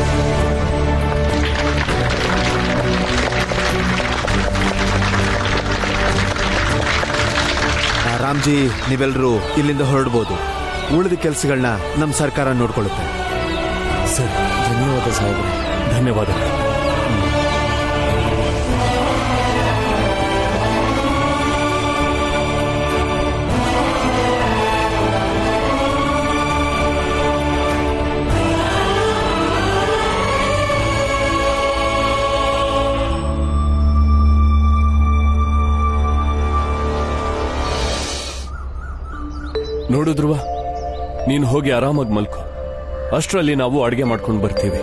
ಆ, ರಾಮ್ಜಿ ನೀವೆಲ್ಲರೂ ಇಲ್ಲಿಂದ ಹೊರಡ್ಬೋದು ಉಳಿದ ಕೆಲಸಗಳನ್ನ ನಮ್ಮ ಸರ್ಕಾರ ನೋಡ್ಕೊಳ್ಳುತ್ತೆ ಸರ್ ಧನ್ಯವಾದ ಸಾಹೇಬ್ರೆ ಧನ್ಯವಾದಗಳು ನೋಡಿದ್ರುವ ನೀನು ಹೋಗಿ ಆರಾಮಾಗಿ ಮಲ್ಕೋ ಅಷ್ಟರಲ್ಲಿ ನಾವು ಅಡಿಗೆ ಮಾಡ್ಕೊಂಡು ಬರ್ತೀವಿ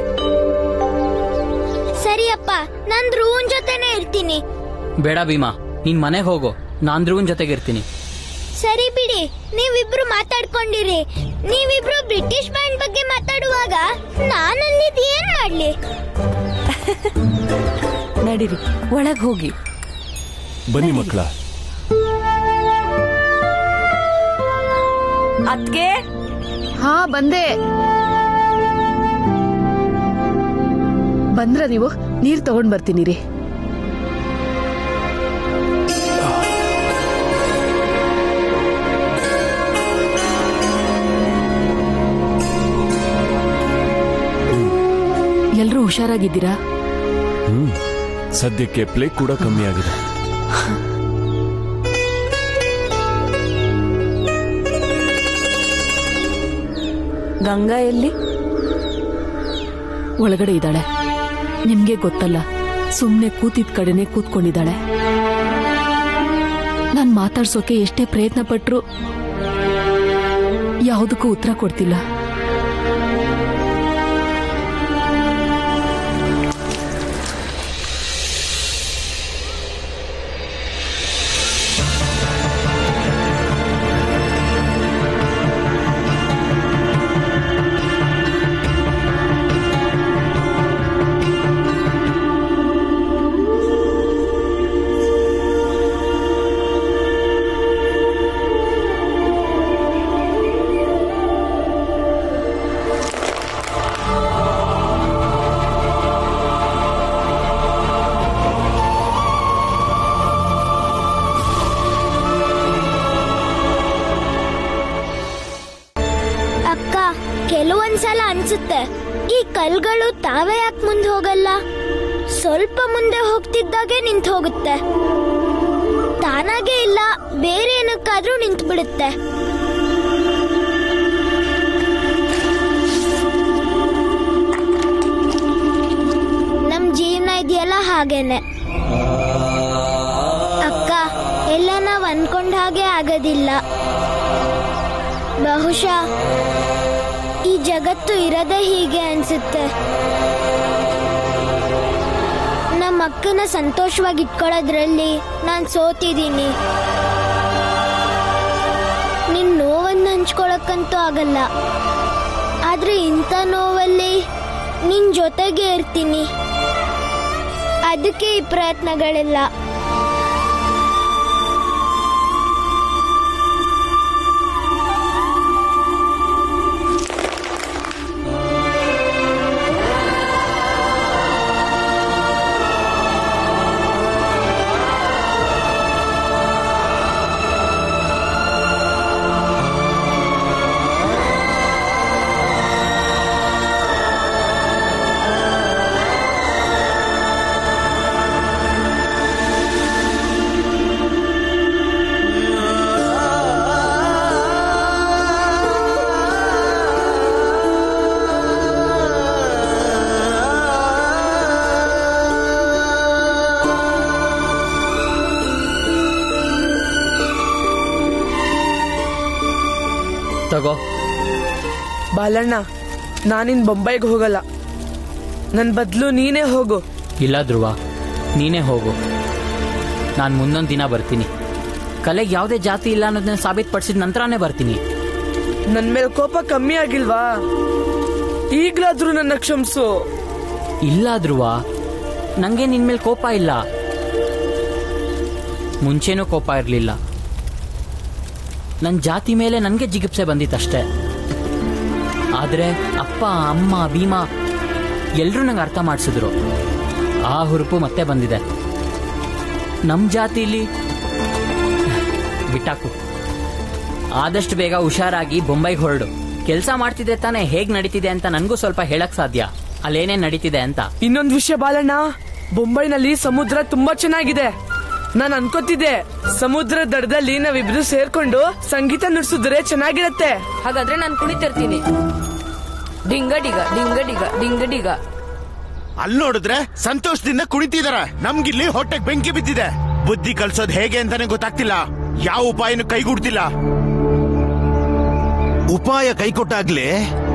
ಸರಿಯಪ್ಪ ನಾನ್ ಧ್ರುವನ್ ಜೊತೆನೆ ಇರ್ತೀನಿ ಬೇಡ ಭೀಮಾ ನೀನ್ ಮನೆಗೆ ಹೋಗು ನಾನ್ ಧ್ರುವನ್ ಜೊತೆಗಿರ್ತೀನಿ ಸರಿ ಬಿಡಿ ನೀವಿಬ್ರು ಮಾತಾಡ್ಕೊಂಡಿರಿ ನೀವಿಬ್ರು ಬ್ರಿಟಿಷ್ ಬ್ಯಾಂಡ್ ಬಗ್ಗೆ ಮಾತಾಡುವಾಗ ನಾನಲ್ಲಿದ್ ಏನ್ ಮಾಡ್ಲಿ ನಡೀರಿ ಒಳಗ್ ಹೋಗಿ ಬನ್ನಿ ಮಕ್ಕಳ ಅದ್ಗೆ ಹಾ ಬಂದೆ ಬಂದ್ರ ನೀವು ನೀರ್ ತಗೊಂಡ್ ಬರ್ತೀನಿ ರೀ ಎಲ್ರೂ ಹುಷಾರಾಗಿದ್ದೀರಾ ಹ್ಮ್ ಸದ್ಯಕ್ಕೆ ಪ್ಲೇಗ್ ಕೂಡ ಕಮ್ಮಿ ಆಗಿದೆ ಗಂಗಾ ಎಲ್ಲಿ ಒಳಗಡೆ ಇದ್ದಾಳೆ ನಿಮ್ಗೆ ಗೊತ್ತಲ್ಲ ಸುಮ್ನೆ ಕೂತಿದ್ ಕಡೆನೆ ಕೂತ್ಕೊಂಡಿದ್ದಾಳೆ ನಾನ್ ಮಾತಾಡ್ಸೋಕೆ ಎಷ್ಟೇ ಪ್ರಯತ್ನ ಪಟ್ರು ಯಾವುದಕ್ಕೂ ಉತ್ತರ ಕೊಡ್ತಿಲ್ಲ ಅಕ್ಕ ಕೆಲವೊಂದ್ಸಲ ಅನ್ಸುತ್ತೆ ಈ ಕಲ್ಗಳು ತಾವೇ ಯಾಕೆ ಮುಂದೆ ಹೋಗಲ್ಲ ಸ್ವಲ್ಪ ಮುಂದೆ ಹೋಗ್ತಿದ್ದಾಗೆ ನಿಂತು ಹೋಗುತ್ತೆ ತಾನಾಗೆ ಇಲ್ಲ ಬೇರೆ ಏನಕ್ಕಾದ್ರೂ ನಿಂತು ಬಿಡುತ್ತೆ ನಮ್ ಜೀವನ ಇದೆಯಲ್ಲ ಹಾಗೇನೆ ಅಕ್ಕ ಎಲ್ಲ ನಾವ್ ಅನ್ಕೊಂಡ ಹಾಗೆ ಆಗೋದಿಲ್ಲ ಬಹುಶಃ ಈ ಜಗತ್ತು ಇರೋದೇ ಹೀಗೆ ಅನ್ಸುತ್ತೆ ನಮ್ಮ ಅಕ್ಕನ ಸಂತೋಷವಾಗಿ ಇಟ್ಕೊಳ್ಳೋದ್ರಲ್ಲಿ ನಾನು ಸೋತಿದ್ದೀನಿ ನಿನ್ ನೋವನ್ನು ಹಂಚ್ಕೊಳಕ್ಕಂತೂ ಆಗಲ್ಲ ಆದ್ರೆ ಇಂಥ ನೋವಲ್ಲಿ ನಿನ್ ಜೊತೆಗೆ ಇರ್ತೀನಿ ಅದಕ್ಕೆ ಈ ಪ್ರಯತ್ನಗಳೆಲ್ಲ ತಗೋ ಬಾಲಣ್ಣ ನಾನಿನ್ ಬೊಂಬೈಗೆ ಹೋಗಲ್ಲ ನನ್ ಬದ್ಲು ನೀನೇ ಹೋಗು ಇಲ್ಲ ಧ್ರುವ ನೀನೇ ಹೋಗು ನಾನು ಮುಂದೊಂದು ದಿನ ಬರ್ತೀನಿ ಕಲೆಗೆ ಯಾವುದೇ ಜಾತಿ ಇಲ್ಲ ಅನ್ನೋದನ್ನ ಸಾಬೀತುಪಡಿಸಿದ ನಂತರನೇ ಬರ್ತೀನಿ ನನ್ ಮೇಲೆ ಕೋಪ ಕಮ್ಮಿ ಆಗಿಲ್ವಾ ಈಗ್ಲಾದ್ರೂ ನನ್ನ ಕ್ಷಮಿಸು ಇಲ್ಲ ಧ್ರುವ ನಂಗೆ ನಿನ್ ಮೇಲೆ ಕೋಪ ಇಲ್ಲ ಮುಂಚೆನೂ ಕೋಪ ಇರಲಿಲ್ಲ ನನ್ನ ಜಾತಿ ಮೇಲೆ ನನಗೆ ಜಿಗುಪ್ಸೆ ಬಂದಿತ್ತಷ್ಟೇ ಆದರೆ ಅಪ್ಪ ಅಮ್ಮ ಭೀಮಾ ಎಲ್ಲರೂ ನಂಗೆ ಅರ್ಥ ಮಾಡಿಸಿದ್ರು ಆ ಹುರುಪು ಮತ್ತೆ ಬಂದಿದೆ ನಮ್ಮ ಜಾತಿಲಿ ಬಿಟ್ಟಾಕು ಆದಷ್ಟು ಬೇಗ ಹುಷಾರಾಗಿ ಬೊಂಬೈಗೆ ಹೊರಡು ಕೆಲಸ ಮಾಡ್ತಿದ್ದೆ ತಾನೇ ಹೇಗ್ ನಡೀತಿದೆ ಅಂತ ನನಗೂ ಸ್ವಲ್ಪ ಹೇಳಕ್ ಸಾಧ್ಯ ಅಲ್ಲೇನೇನ್ ನಡೀತಿದೆ ಅಂತ ಇನ್ನೊಂದ್ ವಿಷಯ ಬಾಲಣ್ಣ ಬೊಂಬೈನಲ್ಲಿ ಸಮುದ್ರ ತುಂಬಾ ಚೆನ್ನಾಗಿದೆ ನಾನ್ ಅನ್ಕೋತಿದ್ದೆ ಸಮುದ್ರ ದಡದಲ್ಲಿ ನಾವಿಬ್ರು ಸೇರ್ಕೊಂಡು ಸಂಗೀತ ನುಡ್ಸಿದ್ರೆ ಚೆನ್ನಾಗಿರತ್ತೆ ಹಾಗಾದ್ರೆ ನಾನು ಕುಣಿತಿರ್ತೀನಿ ಡಿಂಗ ಡಿಗ ಡಿಂಗ ಡಿಗ ಡಿಂಗ ಡಿಗ ಅಲ್ಲಿ ನೋಡಿದ್ರೆ ಸಂತೋಷದಿಂದ ಕುಣಿತಿದಾರ ನಮ್ಗಿಲ್ಲಿ ಹೊಟ್ಟೆಗೆ ಬೆಂಕಿ ಬಿದ್ದಿದೆ ಬುದ್ಧಿ ಕಲ್ಸೋದ್ ಹೇಗೆ ಅಂತಾನೆ ಗೊತ್ತಾಗ್ತಿಲ್ಲ ಯಾವ ಉಪಾಯನೂ ಕೈಗೂಡ್ತಿಲ್ಲ ಉಪಾಯ ಕೈಕೊಟ್ಟಾಗ್ಲೇ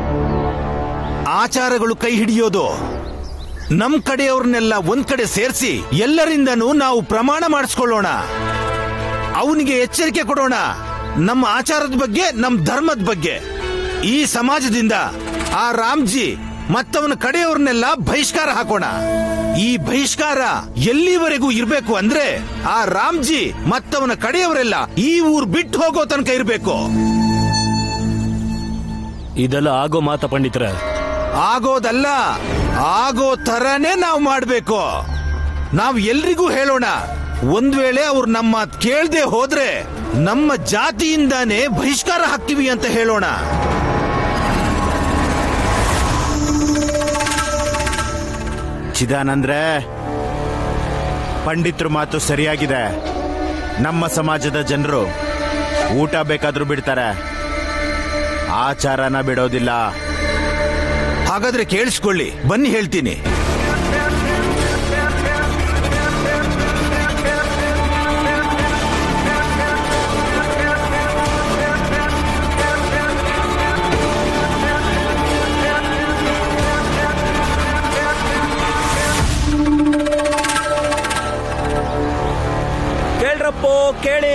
ಆಚಾರಗಳು ಕೈ ಹಿಡಿಯೋದು ನಮ್ ಕಡೆಯವ್ರನ್ನೆಲ್ಲ ಒಂದ್ ಕಡೆ ಸೇರಿಸಿ ಎಲ್ಲರಿಂದನೂ ನಾವು ಪ್ರಮಾಣ ಮಾಡಿಸ್ಕೊಳ್ಳೋಣ ಅವನಿಗೆ ಎಚ್ಚರಿಕೆ ಕೊಡೋಣ ನಮ್ಮ ಆಚಾರದ ಬಗ್ಗೆ ನಮ್ಮ ಧರ್ಮದ ಬಗ್ಗೆ ಈ ಸಮಾಜದಿಂದ ಆ ರಾಮ್ಜಿ ಮತ್ತವನ ಕಡೆಯವ್ರನ್ನೆಲ್ಲ ಬಹಿಷ್ಕಾರ ಹಾಕೋಣ ಈ ಬಹಿಷ್ಕಾರ ಎಲ್ಲಿವರೆಗೂ ಇರ್ಬೇಕು ಅಂದ್ರೆ ಆ ರಾಮ್ಜಿ ಮತ್ತವನ ಕಡೆಯವರೆಲ್ಲ ಈ ಊರ್ ಬಿಟ್ಟು ಹೋಗೋ ತನಕ ಇರ್ಬೇಕು ಇದೆಲ್ಲ ಆಗೋ ಮಾತ ಪಂಡಿತರ ಆಗೋದಲ್ಲ ಆಗೋ ತರನೇ ನಾವು ಮಾಡ್ಬೇಕು ನಾವು ಎಲ್ರಿಗೂ ಹೇಳೋಣ ಒಂದ್ ವೇಳೆ ಅವ್ರು ನಮ್ಮ ಮಾತ್ ಕೇಳ್ದೆ ಹೋದ್ರೆ ನಮ್ಮ ಜಾತಿಯಿಂದಾನೇ ಬಹಿಷ್ಕಾರ ಹಾಕ್ತೀವಿ ಅಂತ ಹೇಳೋಣ ಚಿದಾನಂದ್ರೆ ಪಂಡಿತ್ರ ಮಾತು ಸರಿಯಾಗಿದೆ ನಮ್ಮ ಸಮಾಜದ ಜನರು ಊಟ ಬೇಕಾದ್ರೂ ಬಿಡ್ತಾರೆ ಆಚಾರನ ಬಿಡೋದಿಲ್ಲ ಹಾಗಾದ್ರೆ ಕೇಳಿಸ್ಕೊಳ್ಳಿ ಬನ್ನಿ ಹೇಳ್ತೀನಿ ಕೇಳ್ರಪ್ಪೋ ಕೇಳಿ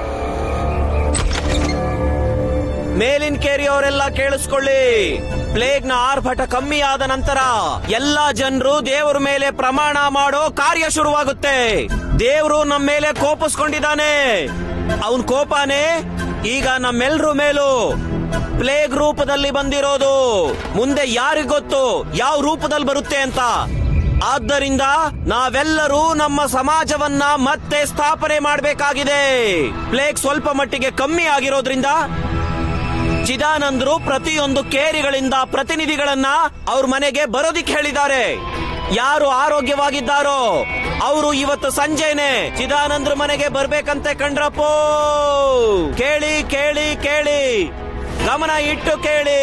ಮೇಲಿನ ಕೇರಿ ಅವರೆಲ್ಲ ಕೇಳಿಸ್ಕೊಳ್ಳಿ ಪ್ಲೇಗ್ ನ ಆರ್ಭಟ ಕಮ್ಮಿ ಆದ ನಂತರ ಎಲ್ಲಾ ಜನರು ದೇವರ ಮೇಲೆ ಪ್ರಮಾಣ ಮಾಡೋ ಕಾರ್ಯ ಶುರುವಾಗುತ್ತೆ ದೇವರು ನಮ್ಮ ಮೇಲೆ ಕೋಪಿಸ್ಕೊಂಡಿದ್ದಾನೆ ಅವನ್ ಕೋಪನೇ ಈಗ ನಮ್ಮೆಲ್ರ ಮೇಲೂ ಪ್ಲೇಗ್ ರೂಪದಲ್ಲಿ ಬಂದಿರೋದು ಮುಂದೆ ಯಾರಿಗೊತ್ತು ಯಾವ ರೂಪದಲ್ಲಿ ಬರುತ್ತೆ ಅಂತ ಆದ್ದರಿಂದ ನಾವೆಲ್ಲರೂ ನಮ್ಮ ಸಮಾಜವನ್ನ ಮತ್ತೆ ಸ್ಥಾಪನೆ ಮಾಡಬೇಕಾಗಿದೆ ಪ್ಲೇಗ್ ಸ್ವಲ್ಪ ಮಟ್ಟಿಗೆ ಕಮ್ಮಿ ಆಗಿರೋದ್ರಿಂದ ಚಿದಾನಂದರು ಪ್ರತಿಯೊಂದು ಕೇರಿಗಳಿಂದ ಪ್ರತಿನಿಧಿಗಳನ್ನ ಅವ್ರ ಮನೆಗೆ ಬರೋದಿಕ್ ಹೇಳಿದ್ದಾರೆ ಯಾರು ಆರೋಗ್ಯವಾಗಿದ್ದಾರೋ ಅವರು ಇವತ್ತು ಸಂಜೆನೆ ಚಿದಾನಂದ್ರ ಮನೆಗೆ ಬರ್ಬೇಕಂತೆ ಕಂಡ್ರಪ್ಪೋ ಕೇಳಿ ಕೇಳಿ ಕೇಳಿ ಗಮನ ಇಟ್ಟು ಕೇಳಿ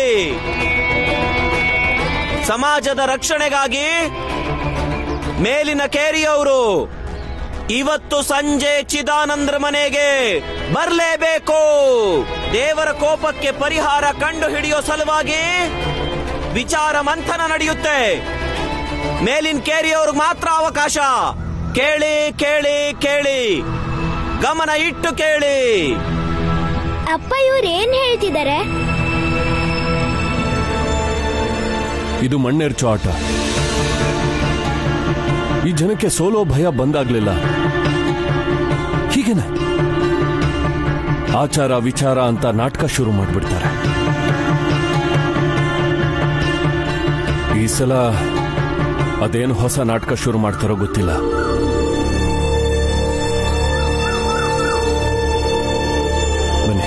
ಸಮಾಜದ ರಕ್ಷಣೆಗಾಗಿ ಮೇಲಿನ ಕೇರಿಯವರು ಇವತ್ತು ಸಂಜೆ ಚಿದಾನಂದ್ರ ಮನೆಗೆ ಬರಲೇಬೇಕು ದೇವರ ಕೋಪಕ್ಕೆ ಪರಿಹಾರ ಕಂಡು ಹಿಡಿಯೋ ಸಲುವಾಗಿ ವಿಚಾರ ಮಂಥನ ನಡೆಯುತ್ತೆ ಮೇಲಿನ ಕೇರಿಯವ್ರಿಗೆ ಮಾತ್ರ ಅವಕಾಶ ಕೇಳಿ ಕೇಳಿ ಕೇಳಿ ಗಮನ ಇಟ್ಟು ಕೇಳಿ ಅಪ್ಪ ಇವ್ರು ಏನ್ ಹೇಳ್ತಿದ್ದಾರೆ ಇದು ಮಣ್ಣೆರ್ಚು ಆಟ ಈ ಜನಕ್ಕೆ ಸೋಲೋ ಭಯ ಬಂದಾಗ್ಲಿಲ್ಲ ಹೀಗೇನೆ ಆಚಾರ ವಿಚಾರ ಅಂತ ನಾಟಕ ಶುರು ಮಾಡ್ಬಿಡ್ತಾರೆ ಈ ಸಲ ಅದೇನು ಹೊಸ ನಾಟಕ ಶುರು ಮಾಡ್ತಾರೋ ಗೊತ್ತಿಲ್ಲ ಬನ್ನಿ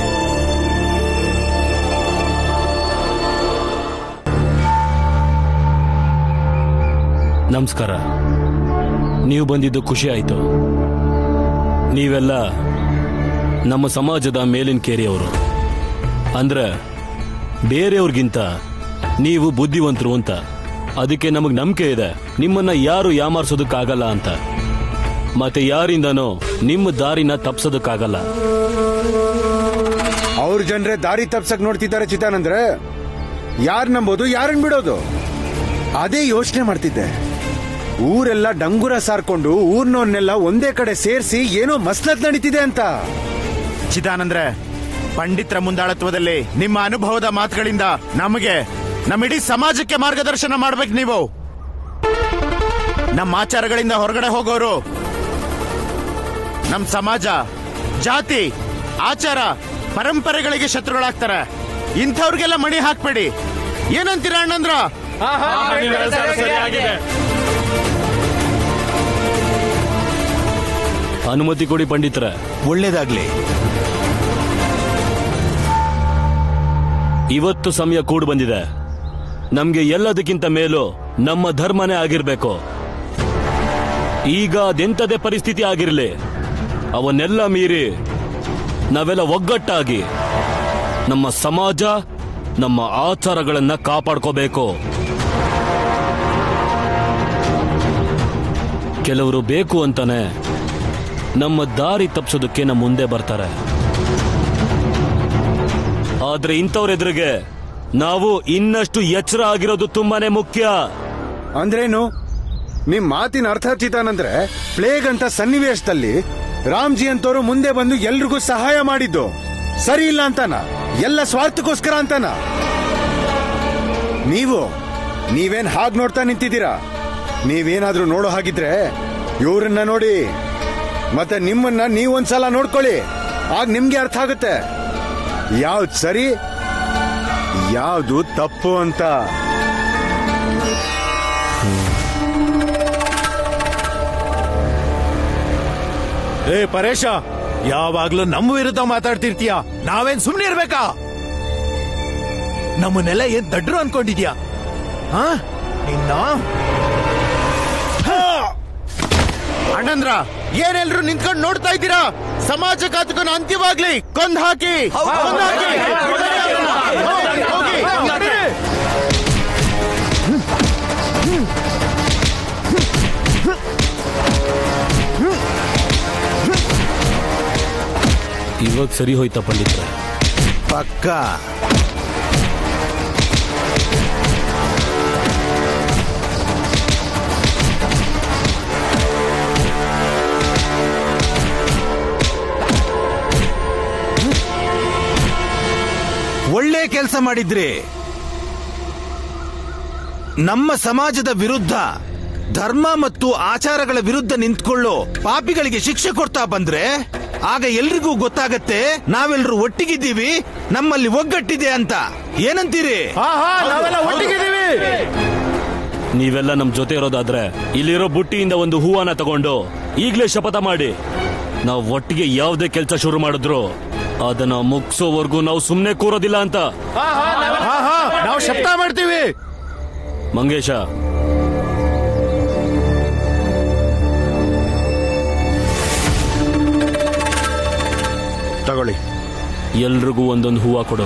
ನಮಸ್ಕಾರ ನೀವು ಬಂದಿದ್ದು ಖುಷಿ ಆಯ್ತು ನೀವೆಲ್ಲ ನಮ್ಮ ಸಮಾಜದ ಮೇಲಿನ ಕೇರಿಯವರು ಅಂದ್ರೆ ಬೇರೆಯವ್ರಿಗಿಂತ ನೀವು ಬುದ್ಧಿವಂತರು ಅಂತ ಅದಕ್ಕೆ ನಮಗೆ ನಂಬಿಕೆ ಇದೆ ನಿಮ್ಮನ್ನ ಯಾರು ಯಾಮಾರ್ಸೋದಕ್ಕಾಗಲ್ಲ ಅಂತ ಮತ್ತೆ ಯಾರಿಂದನೂ ನಿಮ್ಮ ದಾರಿನ ತಪ್ಸೋದಕ್ಕಾಗಲ್ಲ ಅವ್ರ ಜನರೇ ದಾರಿ ತಪ್ಸಕ್ ನೋಡ್ತಿದ್ದಾರೆ ಚಿತ್ತಾನಂದ್ರೆ ಯಾರ್ ನಂಬೋದು ಯಾರನ್ ಬಿಡೋದು ಅದೇ ಯೋಚನೆ ಮಾಡ್ತಿದ್ದೆ ಊರೆಲ್ಲ ಡಂಗುರ ಸಾರ್ಕೊಂಡು ಊರ್ನವ್ರನ್ನೆಲ್ಲ ಒಂದೇ ಕಡೆ ಸೇರಿಸಿ ಏನೋ ಮಸ್ಲತ್ ನಡೀತಿದೆ ಅಂತ ಚಿದಾನಂದ್ರೆ ಪಂಡಿತರ ಮುಂದಾಳತ್ವದಲ್ಲಿ ನಿಮ್ಮ ಅನುಭವದ ಮಾತುಗಳಿಂದ ನಮಗೆ ನಮ್ಮ ಇಡೀ ಸಮಾಜಕ್ಕೆ ಮಾರ್ಗದರ್ಶನ ಮಾಡ್ಬೇಕು ನೀವು ನಮ್ಮ ಆಚಾರಗಳಿಂದ ಹೊರಗಡೆ ಹೋಗೋರು ನಮ್ಮ ಸಮಾಜ ಜಾತಿ ಆಚಾರ ಪರಂಪರೆಗಳಿಗೆ ಶತ್ರುಗಳಾಗ್ತಾರೆ ಇಂಥವ್ರಿಗೆಲ್ಲ ಮಣಿ ಹಾಕ್ಬೇಡಿ ಏನಂತೀರ ಅಣ್ಣಂದ್ರ ಅನುಮತಿ ಕೊಡಿ ಪಂಡಿತರ ಒಳ್ಳೇದಾಗ್ಲಿ ಇವತ್ತು ಸಮಯ ಕೂಡ್ ಬಂದಿದೆ ನಮ್ಗೆ ಎಲ್ಲದಕ್ಕಿಂತ ಮೇಲೂ ನಮ್ಮ ಧರ್ಮನೇ ಆಗಿರ್ಬೇಕು ಈಗ ಅದೆಂತದೇ ಪರಿಸ್ಥಿತಿ ಆಗಿರಲಿ ಅವನ್ನೆಲ್ಲ ಮೀರಿ ನಾವೆಲ್ಲ ಒಗ್ಗಟ್ಟಾಗಿ ನಮ್ಮ ಸಮಾಜ ನಮ್ಮ ಆಚಾರಗಳನ್ನ ಕಾಪಾಡ್ಕೋಬೇಕು ಕೆಲವರು ಬೇಕು ಅಂತಾನೆ ನಮ್ಮ ದಾರಿ ತಪ್ಸೋದಕ್ಕೆ ನಮ್ಮ ಮುಂದೆ ಬರ್ತಾರೆ ಆದ್ರೆ ಇಂಥವ್ರೆದುರಿಗೆ ನಾವು ಇನ್ನಷ್ಟು ಎಚ್ಚರ ಆಗಿರೋದು ತುಂಬಾನೇ ಮುಖ್ಯ ಅಂದ್ರೇನು ನಿಮ್ ಮಾತಿನ ಅರ್ಥ ಚಿತ್ತಾನಂದ್ರೆ ಪ್ಲೇಗ್ ಅಂತ ಸನ್ನಿವೇಶದಲ್ಲಿ ರಾಮ್ಜಿ ಅಂತವ್ರು ಮುಂದೆ ಬಂದು ಎಲ್ರಿಗೂ ಸಹಾಯ ಮಾಡಿದ್ದು ಸರಿ ಇಲ್ಲ ಅಂತಾನ ಎಲ್ಲ ಸ್ವಾರ್ಥಕ್ಕೋಸ್ಕರ ಅಂತಾನ ನೀವು ನೀವೇನ್ ಹಾಗ್ ನೋಡ್ತಾ ನಿಂತಿದ್ದೀರಾ ನೀವೇನಾದ್ರೂ ನೋಡೋ ಹಾಗಿದ್ರೆ ಇವ್ರನ್ನ ನೋಡಿ ಮತ್ತೆ ನಿಮ್ಮನ್ನ ನೀವೊಂದ್ಸಲ ನೋಡ್ಕೊಳ್ಳಿ ಆಗ ನಿಮ್ಗೆ ಅರ್ಥ ಆಗುತ್ತೆ ಯಾವ್ದು ಸರಿ ಯಾವ್ದು ತಪ್ಪು ಅಂತ ಏ ಪರೇಶ ಯಾವಾಗ್ಲೂ ನಮ್ಮ ವಿರುದ್ಧ ಮಾತಾಡ್ತಿರ್ತೀಯ ನಾವೇನ್ ಸುಮ್ನೆ ಇರ್ಬೇಕಾ ನಮ್ಮನ್ನೆಲ್ಲ ಏನ್ ದಡ್ರು ಅನ್ಕೊಂಡಿದ್ಯಾ ಹಾ ನಿನ್ನ ಅಣ್ಣಂದ್ರ ಏನೆಲ್ರು ನಿಂತ್ಕೊಂಡು ನೋಡ್ತಾ ಇದ್ದೀರಾ ಸಮಾಜ ಘಾತಕನ ಅಂತ್ಯವಾಗ್ಲಿ ಕೊಂದ್ ಹಾಕಿ ಕೊಂದ್ ಹಾಕಿ ಹೋಗಿ, ಹೋಗಿ. ಇವಾಗ ಸರಿ ಹೋಯ್ತಾ ಪಂಡಿತ್ರ ಪಕ್ಕ ಒಳ್ಳೆ ಕೆಲಸ ಮಾಡಿದ್ರಿ ನಮ್ಮ ಸಮಾಜದ ವಿರುದ್ಧ ಧರ್ಮ ಮತ್ತು ಆಚಾರಗಳ ವಿರುದ್ಧ ನಿಂತ್ಕೊಳ್ಳೋ ಪಾಪಿಗಳಿಗೆ ಶಿಕ್ಷೆ ಕೊಡ್ತಾ ಬಂದ್ರೆ ಆಗ ಎಲ್ರಿಗೂ ಗೊತ್ತಾಗತ್ತೆ ನಾವೆಲ್ಲರೂ ಒಟ್ಟಿಗಿದ್ದೀವಿ ನಮ್ಮಲ್ಲಿ ಒಗ್ಗಟ್ಟಿದೆ ಅಂತ ಏನಂತೀರಿ ನಾವೆಲ್ಲ ಒಟ್ಟಿಗಿದ್ದೀವಿ ನೀವೆಲ್ಲ ನಮ್ ಜೊತೆ ಇರೋದಾದ್ರೆ ಇಲ್ಲಿರೋ ಬುಟ್ಟಿಯಿಂದ ಒಂದು ಹೂವನ್ನ ತಗೊಂಡು ಈಗ್ಲೇ ಶಪಥ ಮಾಡಿ ನಾವು ಒಟ್ಟಿಗೆ ಯಾವುದೇ ಕೆಲಸ ಶುರು ಮಾಡಿದ್ರು ಅದನ್ನ ಮುಗಿಸೋವರೆಗೂ ನಾವು ಸುಮ್ಮನೆ ಕೂರೋದಿಲ್ಲ ಅಂತ ನಾವು ಶಬ್ದ ಮಾಡ್ತೀವಿ ಮಂಗೇಶ ತಗೊಳ್ಳಿ ಎಲ್ರಿಗೂ ಒಂದೊಂದು ಹೂವ ಕೊಡು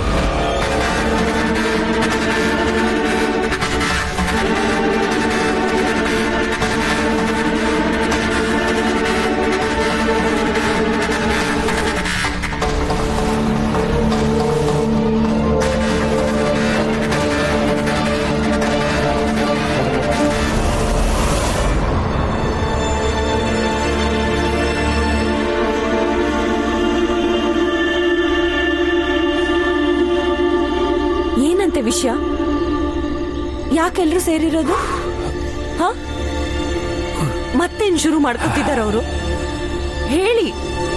ಏನಂತೆ ವಿಷಯ ಯಾಕೆಲ್ರು ಸೇರಿರೋದು ಹ ಮತ್ತೇನ್ ಶುರು ಮಾಡ್ಕೊತಿದಾರ ಅವರು ಹೇಳಿ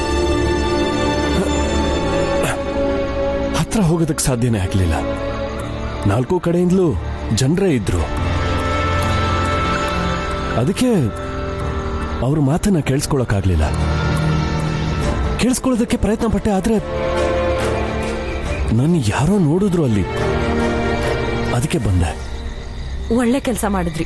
ಹತ್ರ ಹೋಗೋದಕ್ಕೆ ಸಾಧ್ಯನೇ ಆಗ್ಲಿಲ್ಲ ನಾಲ್ಕು ಕಡೆಯಿಂದಲೂ ಜನರೇ ಇದ್ರು ಅದಕ್ಕೆ ಅವ್ರ ಮಾತನ್ನ ಕೇಳಿಸ್ಕೊಳಕ್ಕಾಗ್ಲಿಲ್ಲ ಕೇಳಿಸ್ಕೊಳ್ಳೋದಕ್ಕೆ ಪ್ರಯತ್ನ ಪಟ್ಟೆ ಆದ್ರೆ ನನ್ನ ಯಾರೋ ನೋಡಿದ್ರು ಅಲ್ಲಿ ಅದಕ್ಕೆ ಬಂದೆ ಒಳ್ಳೆ ಕೆಲಸ ಮಾಡಿದ್ರಿ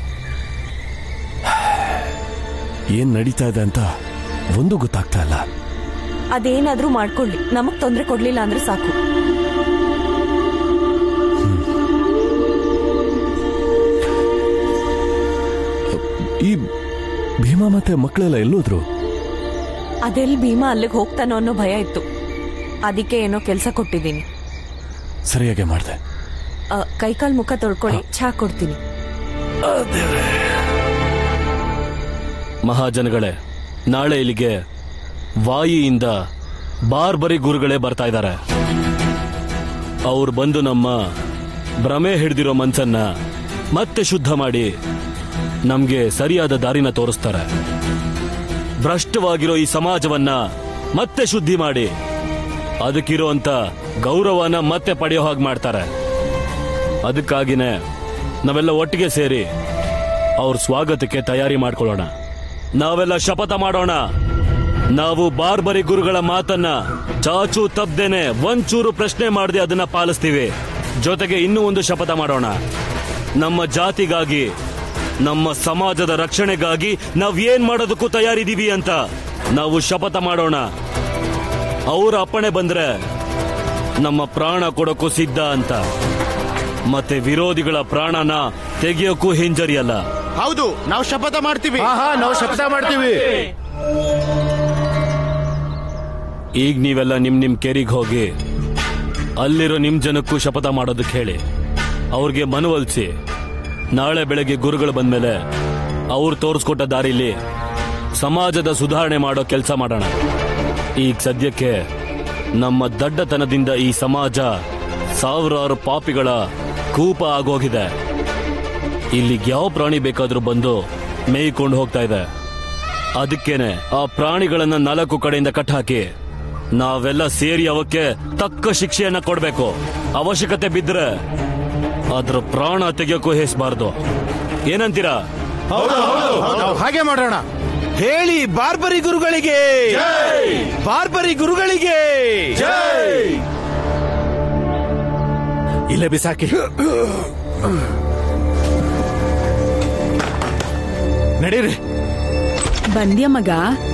ಏನ್ ನಡೀತಾ ಇದೆ ಅಂತ ಒಂದು ಗೊತ್ತಾಗ್ತಾ ಇಲ್ಲ ಅದೇನಾದ್ರೂ ಮಾಡ್ಕೊಳ್ಳಿ ನಮಗ್ ತೊಂದ್ರೆ ಕೊಡ್ಲಿಲ್ಲ ಅಂದ್ರೆ ಸಾಕು ಈ ಭೀಮಾ ಮತ್ತೆ ಮಕ್ಕಳೆಲ್ಲ ಎಲ್ಲೋದ್ರು ಅದೆಲ್ ಭೀಮಾ ಅಲ್ಲಿಗೆ ಹೋಗ್ತಾನೋ ಅನ್ನೋ ಭಯ ಇತ್ತು ಅದಕ್ಕೆ ಏನೋ ಕೆಲಸ ಕೊಟ್ಟಿದ್ದೀನಿ ಸರಿಯಾಗಿ ಮಾಡ್ದೆ ಆ, ಕೈಕಾಲ್ ಮುಖ ತೊಳ್ಕೊಳ್ಳಿ ಚಹಾ ಕೊಡ್ತೀನಿ ಮಹಾಜನಗಳೇ ನಾಳೆ ಇಲ್ಲಿಗೆ ವಾಯಿಯಿಂದ ಬಾರ್ಬರಿ ಗುರುಗಳೇ ಬರ್ತಾ ಇದ್ದಾರೆ ಅವ್ರು ಬಂದು ನಮ್ಮ ಭ್ರಮೆ ಹಿಡಿದಿರೋ ಮನ್ಸನ್ನ ಮತ್ತೆ ಶುದ್ಧ ಮಾಡಿ ನಮ್ಗೆ ಸರಿಯಾದ ದಾರಿನ ತೋರಿಸ್ತಾರೆ ಭ್ರಷ್ಟವಾಗಿರೋ ಈ ಸಮಾಜವನ್ನ ಮತ್ತೆ ಶುದ್ಧಿ ಮಾಡಿ ಅದಕ್ಕಿರೋಂತ ಗೌರವನ ಮತ್ತೆ ಪಡೆಯೋ ಹಾಗೆ ಮಾಡ್ತಾರೆ ಅದಕ್ಕಾಗಿನೇ ನಾವೆಲ್ಲ ಒಟ್ಟಿಗೆ ಸೇರಿ ಅವ್ರ ಸ್ವಾಗತಕ್ಕೆ ತಯಾರಿ ಮಾಡ್ಕೊಳ್ಳೋಣ ನಾವೆಲ್ಲ ಶಪಥ ಮಾಡೋಣ ನಾವು ಬಾರ್ಬರಿ ಗುರುಗಳ ಮಾತನ್ನ ಚಾಚು ತಪ್ಪದೇನೆ ಒಂಚೂರು ಪ್ರಶ್ನೆ ಮಾಡದೆ ಅದನ್ನ ಪಾಲಿಸ್ತೀವಿ ಜೊತೆಗೆ ಇನ್ನೂ ಒಂದು ಶಪಥ ಮಾಡೋಣ ನಮ್ಮ ಜಾತಿಗಾಗಿ ನಮ್ಮ ಸಮಾಜದ ರಕ್ಷಣೆಗಾಗಿ ನಾವ್ ಏನ್ ಮಾಡೋದಕ್ಕೂ ತಯಾರಿದೀವಿ ಅಂತ ನಾವು ಶಪಥ ಮಾಡೋಣ ಅವ್ರ ಅಪ್ಪಣೆ ಬಂದ್ರೆ ನಮ್ಮ ಪ್ರಾಣ ಕೊಡೋಕ್ಕೂ ಸಿದ್ಧ ಅಂತ ಮತ್ತೆ ವಿರೋಧಿಗಳ ಪ್ರಾಣನ ತೆಗೆಯೋಕ್ಕೂ ಹಿಂಜರಿಯಲ್ಲ ಹೌದು ನಾವು ಶಪಥ ಮಾಡ್ತೀವಿ ನಾವು ಶಪಥ ಮಾಡ್ತೀವಿ ಈಗ ನೀವೆಲ್ಲ ನಿಮ್ ನಿಮ್ ಕೇರಿಗೆ ಹೋಗಿ ಅಲ್ಲಿರೋ ನಿಮ್ ಜನಕ್ಕೂ ಶಪಥ ಮಾಡೋದಕ್ಕೆ ಹೇಳಿ ಅವ್ರಿಗೆ ಮನವೊಲಿಸಿ ನಾಳೆ ಬೆಳಗ್ಗೆ ಗುರುಗಳು ಬಂದ್ಮೇಲೆ ಅವ್ರು ತೋರಿಸ್ಕೊಟ್ಟ ದಾರಿಲಿ ಸಮಾಜದ ಸುಧಾರಣೆ ಮಾಡೋ ಕೆಲಸ ಮಾಡೋಣ ಈಗ ಸದ್ಯಕ್ಕೆ ನಮ್ಮ ದಡ್ಡತನದಿಂದ ಈ ಸಮಾಜ ಸಾವಿರಾರು ಪಾಪಿಗಳ ಕೂಪ ಆಗೋಗಿದೆ ಇಲ್ಲಿಗೆ ಯಾವ ಪ್ರಾಣಿ ಬೇಕಾದ್ರೂ ಬಂದು ಮೇಯ್ಕೊಂಡು ಹೋಗ್ತಾ ಇದೆ ಅದಕ್ಕೇನೆ ಆ ಪ್ರಾಣಿಗಳನ್ನ ನಾಲ್ಕು ಕಡೆಯಿಂದ ಕಟ್ಟಾಕಿ ನಾವೆಲ್ಲ ಸೇರಿ ಅವಕ್ಕೆ ತಕ್ಕ ಶಿಕ್ಷೆಯನ್ನ ಕೊಡ್ಬೇಕು ಅವಶ್ಯಕತೆ ಬಿದ್ರೆ ಅದ್ರ ಪ್ರಾಣ ತೆಗೆಯೋಕ್ಕೂ ಹೇಸ್ಬಾರ್ದು ಏನಂತೀರಾ ನಾವು ಹಾಗೆ ಮಾಡೋಣ ಹೇಳಿ ಬಾರ್ಬರಿ ಗುರುಗಳಿಗೆ ಬಾರ್ಬರಿ ಗುರುಗಳಿಗೆ ಇಲ್ಲೇ ಬಿಸಾಕಿ ನಡೀರಿ ಬಂದ್ಯ ಮಗ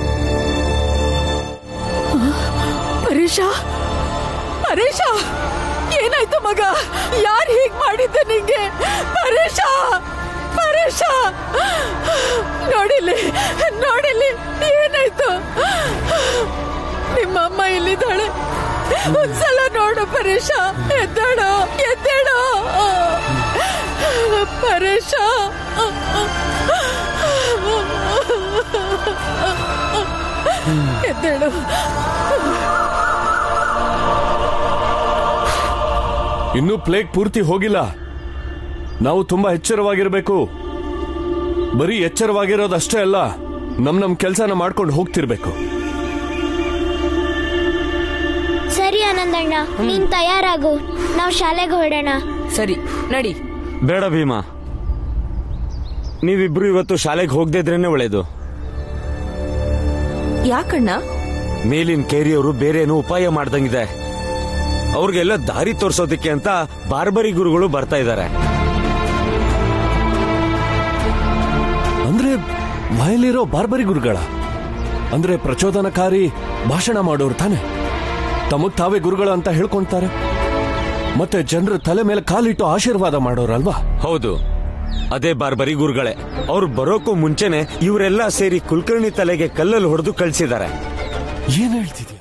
ಪರೇಶ ಪರೇಶ ಏನಾಯ್ತು ಮಗ ಯಾರು ಹೀಗ್ ಮಾಡಿದ್ದೆ ನಿಂಗೆ ಪರೇಶ ಪರೇಶ ನೋಡಿಲಿ ನೋಡಿಲಿ ಏನಾಯ್ತು ನಿಮ್ಮಮ್ಮ ಇಲ್ಲಿದ್ದಾಳೆ ಒಂದ್ಸಲ ನೋಡು ಪರೇಶ ಎದ್ದೇಳು ಎದ್ದೇಳು ಪರೇಶ ಎದ್ದೇಳು ಇನ್ನೂ ಪ್ಲೇಗ್ ಪೂರ್ತಿ ಹೋಗಿಲ್ಲ ನಾವು ತುಂಬಾ ಎಚ್ಚರವಾಗಿರ್ಬೇಕು ಬರೀ ಎಚ್ಚರವಾಗಿರೋದಷ್ಟೇ ಅಲ್ಲ ನಮ್ ನಮ್ ಕೆಲ್ಸನ ಮಾಡ್ಕೊಂಡು ಹೋಗ್ತಿರ್ಬೇಕು ಸರಿ ಆನಂದಣ್ಣ ನೀನ್ ತಯಾರಾಗು ನಾವು ಶಾಲೆಗೆ ಹೊರಡೋಣ ಸರಿ ನಡಿ ಬೇಡ ಭೀಮಾ ನೀವಿಬ್ರು ಇವತ್ತು ಶಾಲೆಗೆ ಹೋಗದೇ ಇದ್ರೇನೆ ಒಳ್ಳೇದು ಯಾಕಣ್ಣ ಮೇಲಿನ ಕೇರಿಯವರು ಬೇರೆ ಏನೋ ಉಪಾಯ ಮಾಡ್ದಂಗಿದೆ ಅವ್ರಿಗೆಲ್ಲ ದಾರಿ ತೋರ್ಸೋದಕ್ಕೆ ಅಂತ ಬಾರ್ಬರಿ ಗುರುಗಳು ಬರ್ತಾ ಇದ್ದಾರೆ ಅಂದ್ರೆ ಬಾಯಲ್ಲಿರೋ ಬಾರ್ಬರಿ ಗುರುಗಳ ಅಂದ್ರೆ ಪ್ರಚೋದನಕಾರಿ ಭಾಷಣ ಮಾಡೋರು ತಾನೆ ತಮಗ್ ತಾವೇ ಗುರುಗಳು ಅಂತ ಹೇಳ್ಕೊಂತಾರೆ ಮತ್ತೆ ಜನರ ತಲೆ ಮೇಲೆ ಕಾಲಿಟ್ಟು ಆಶೀರ್ವಾದ ಮಾಡೋರಲ್ವಾ ಹೌದು ಅದೇ ಬಾರ್ಬರಿ ಗುರುಗಳೇ ಅವ್ರು ಬರೋಕ್ಕೂ ಮುಂಚೆನೆ ಇವರೆಲ್ಲ ಸೇರಿ ಕುಲಕರ್ಣಿ ತಲೆಗೆ ಕಲ್ಲಲ್ಲಿ ಹೊಡೆದು ಕಳ್ಸಿದ್ದಾರೆ ಏನ್ ಹೇಳ್ತಿದ್ಯಾ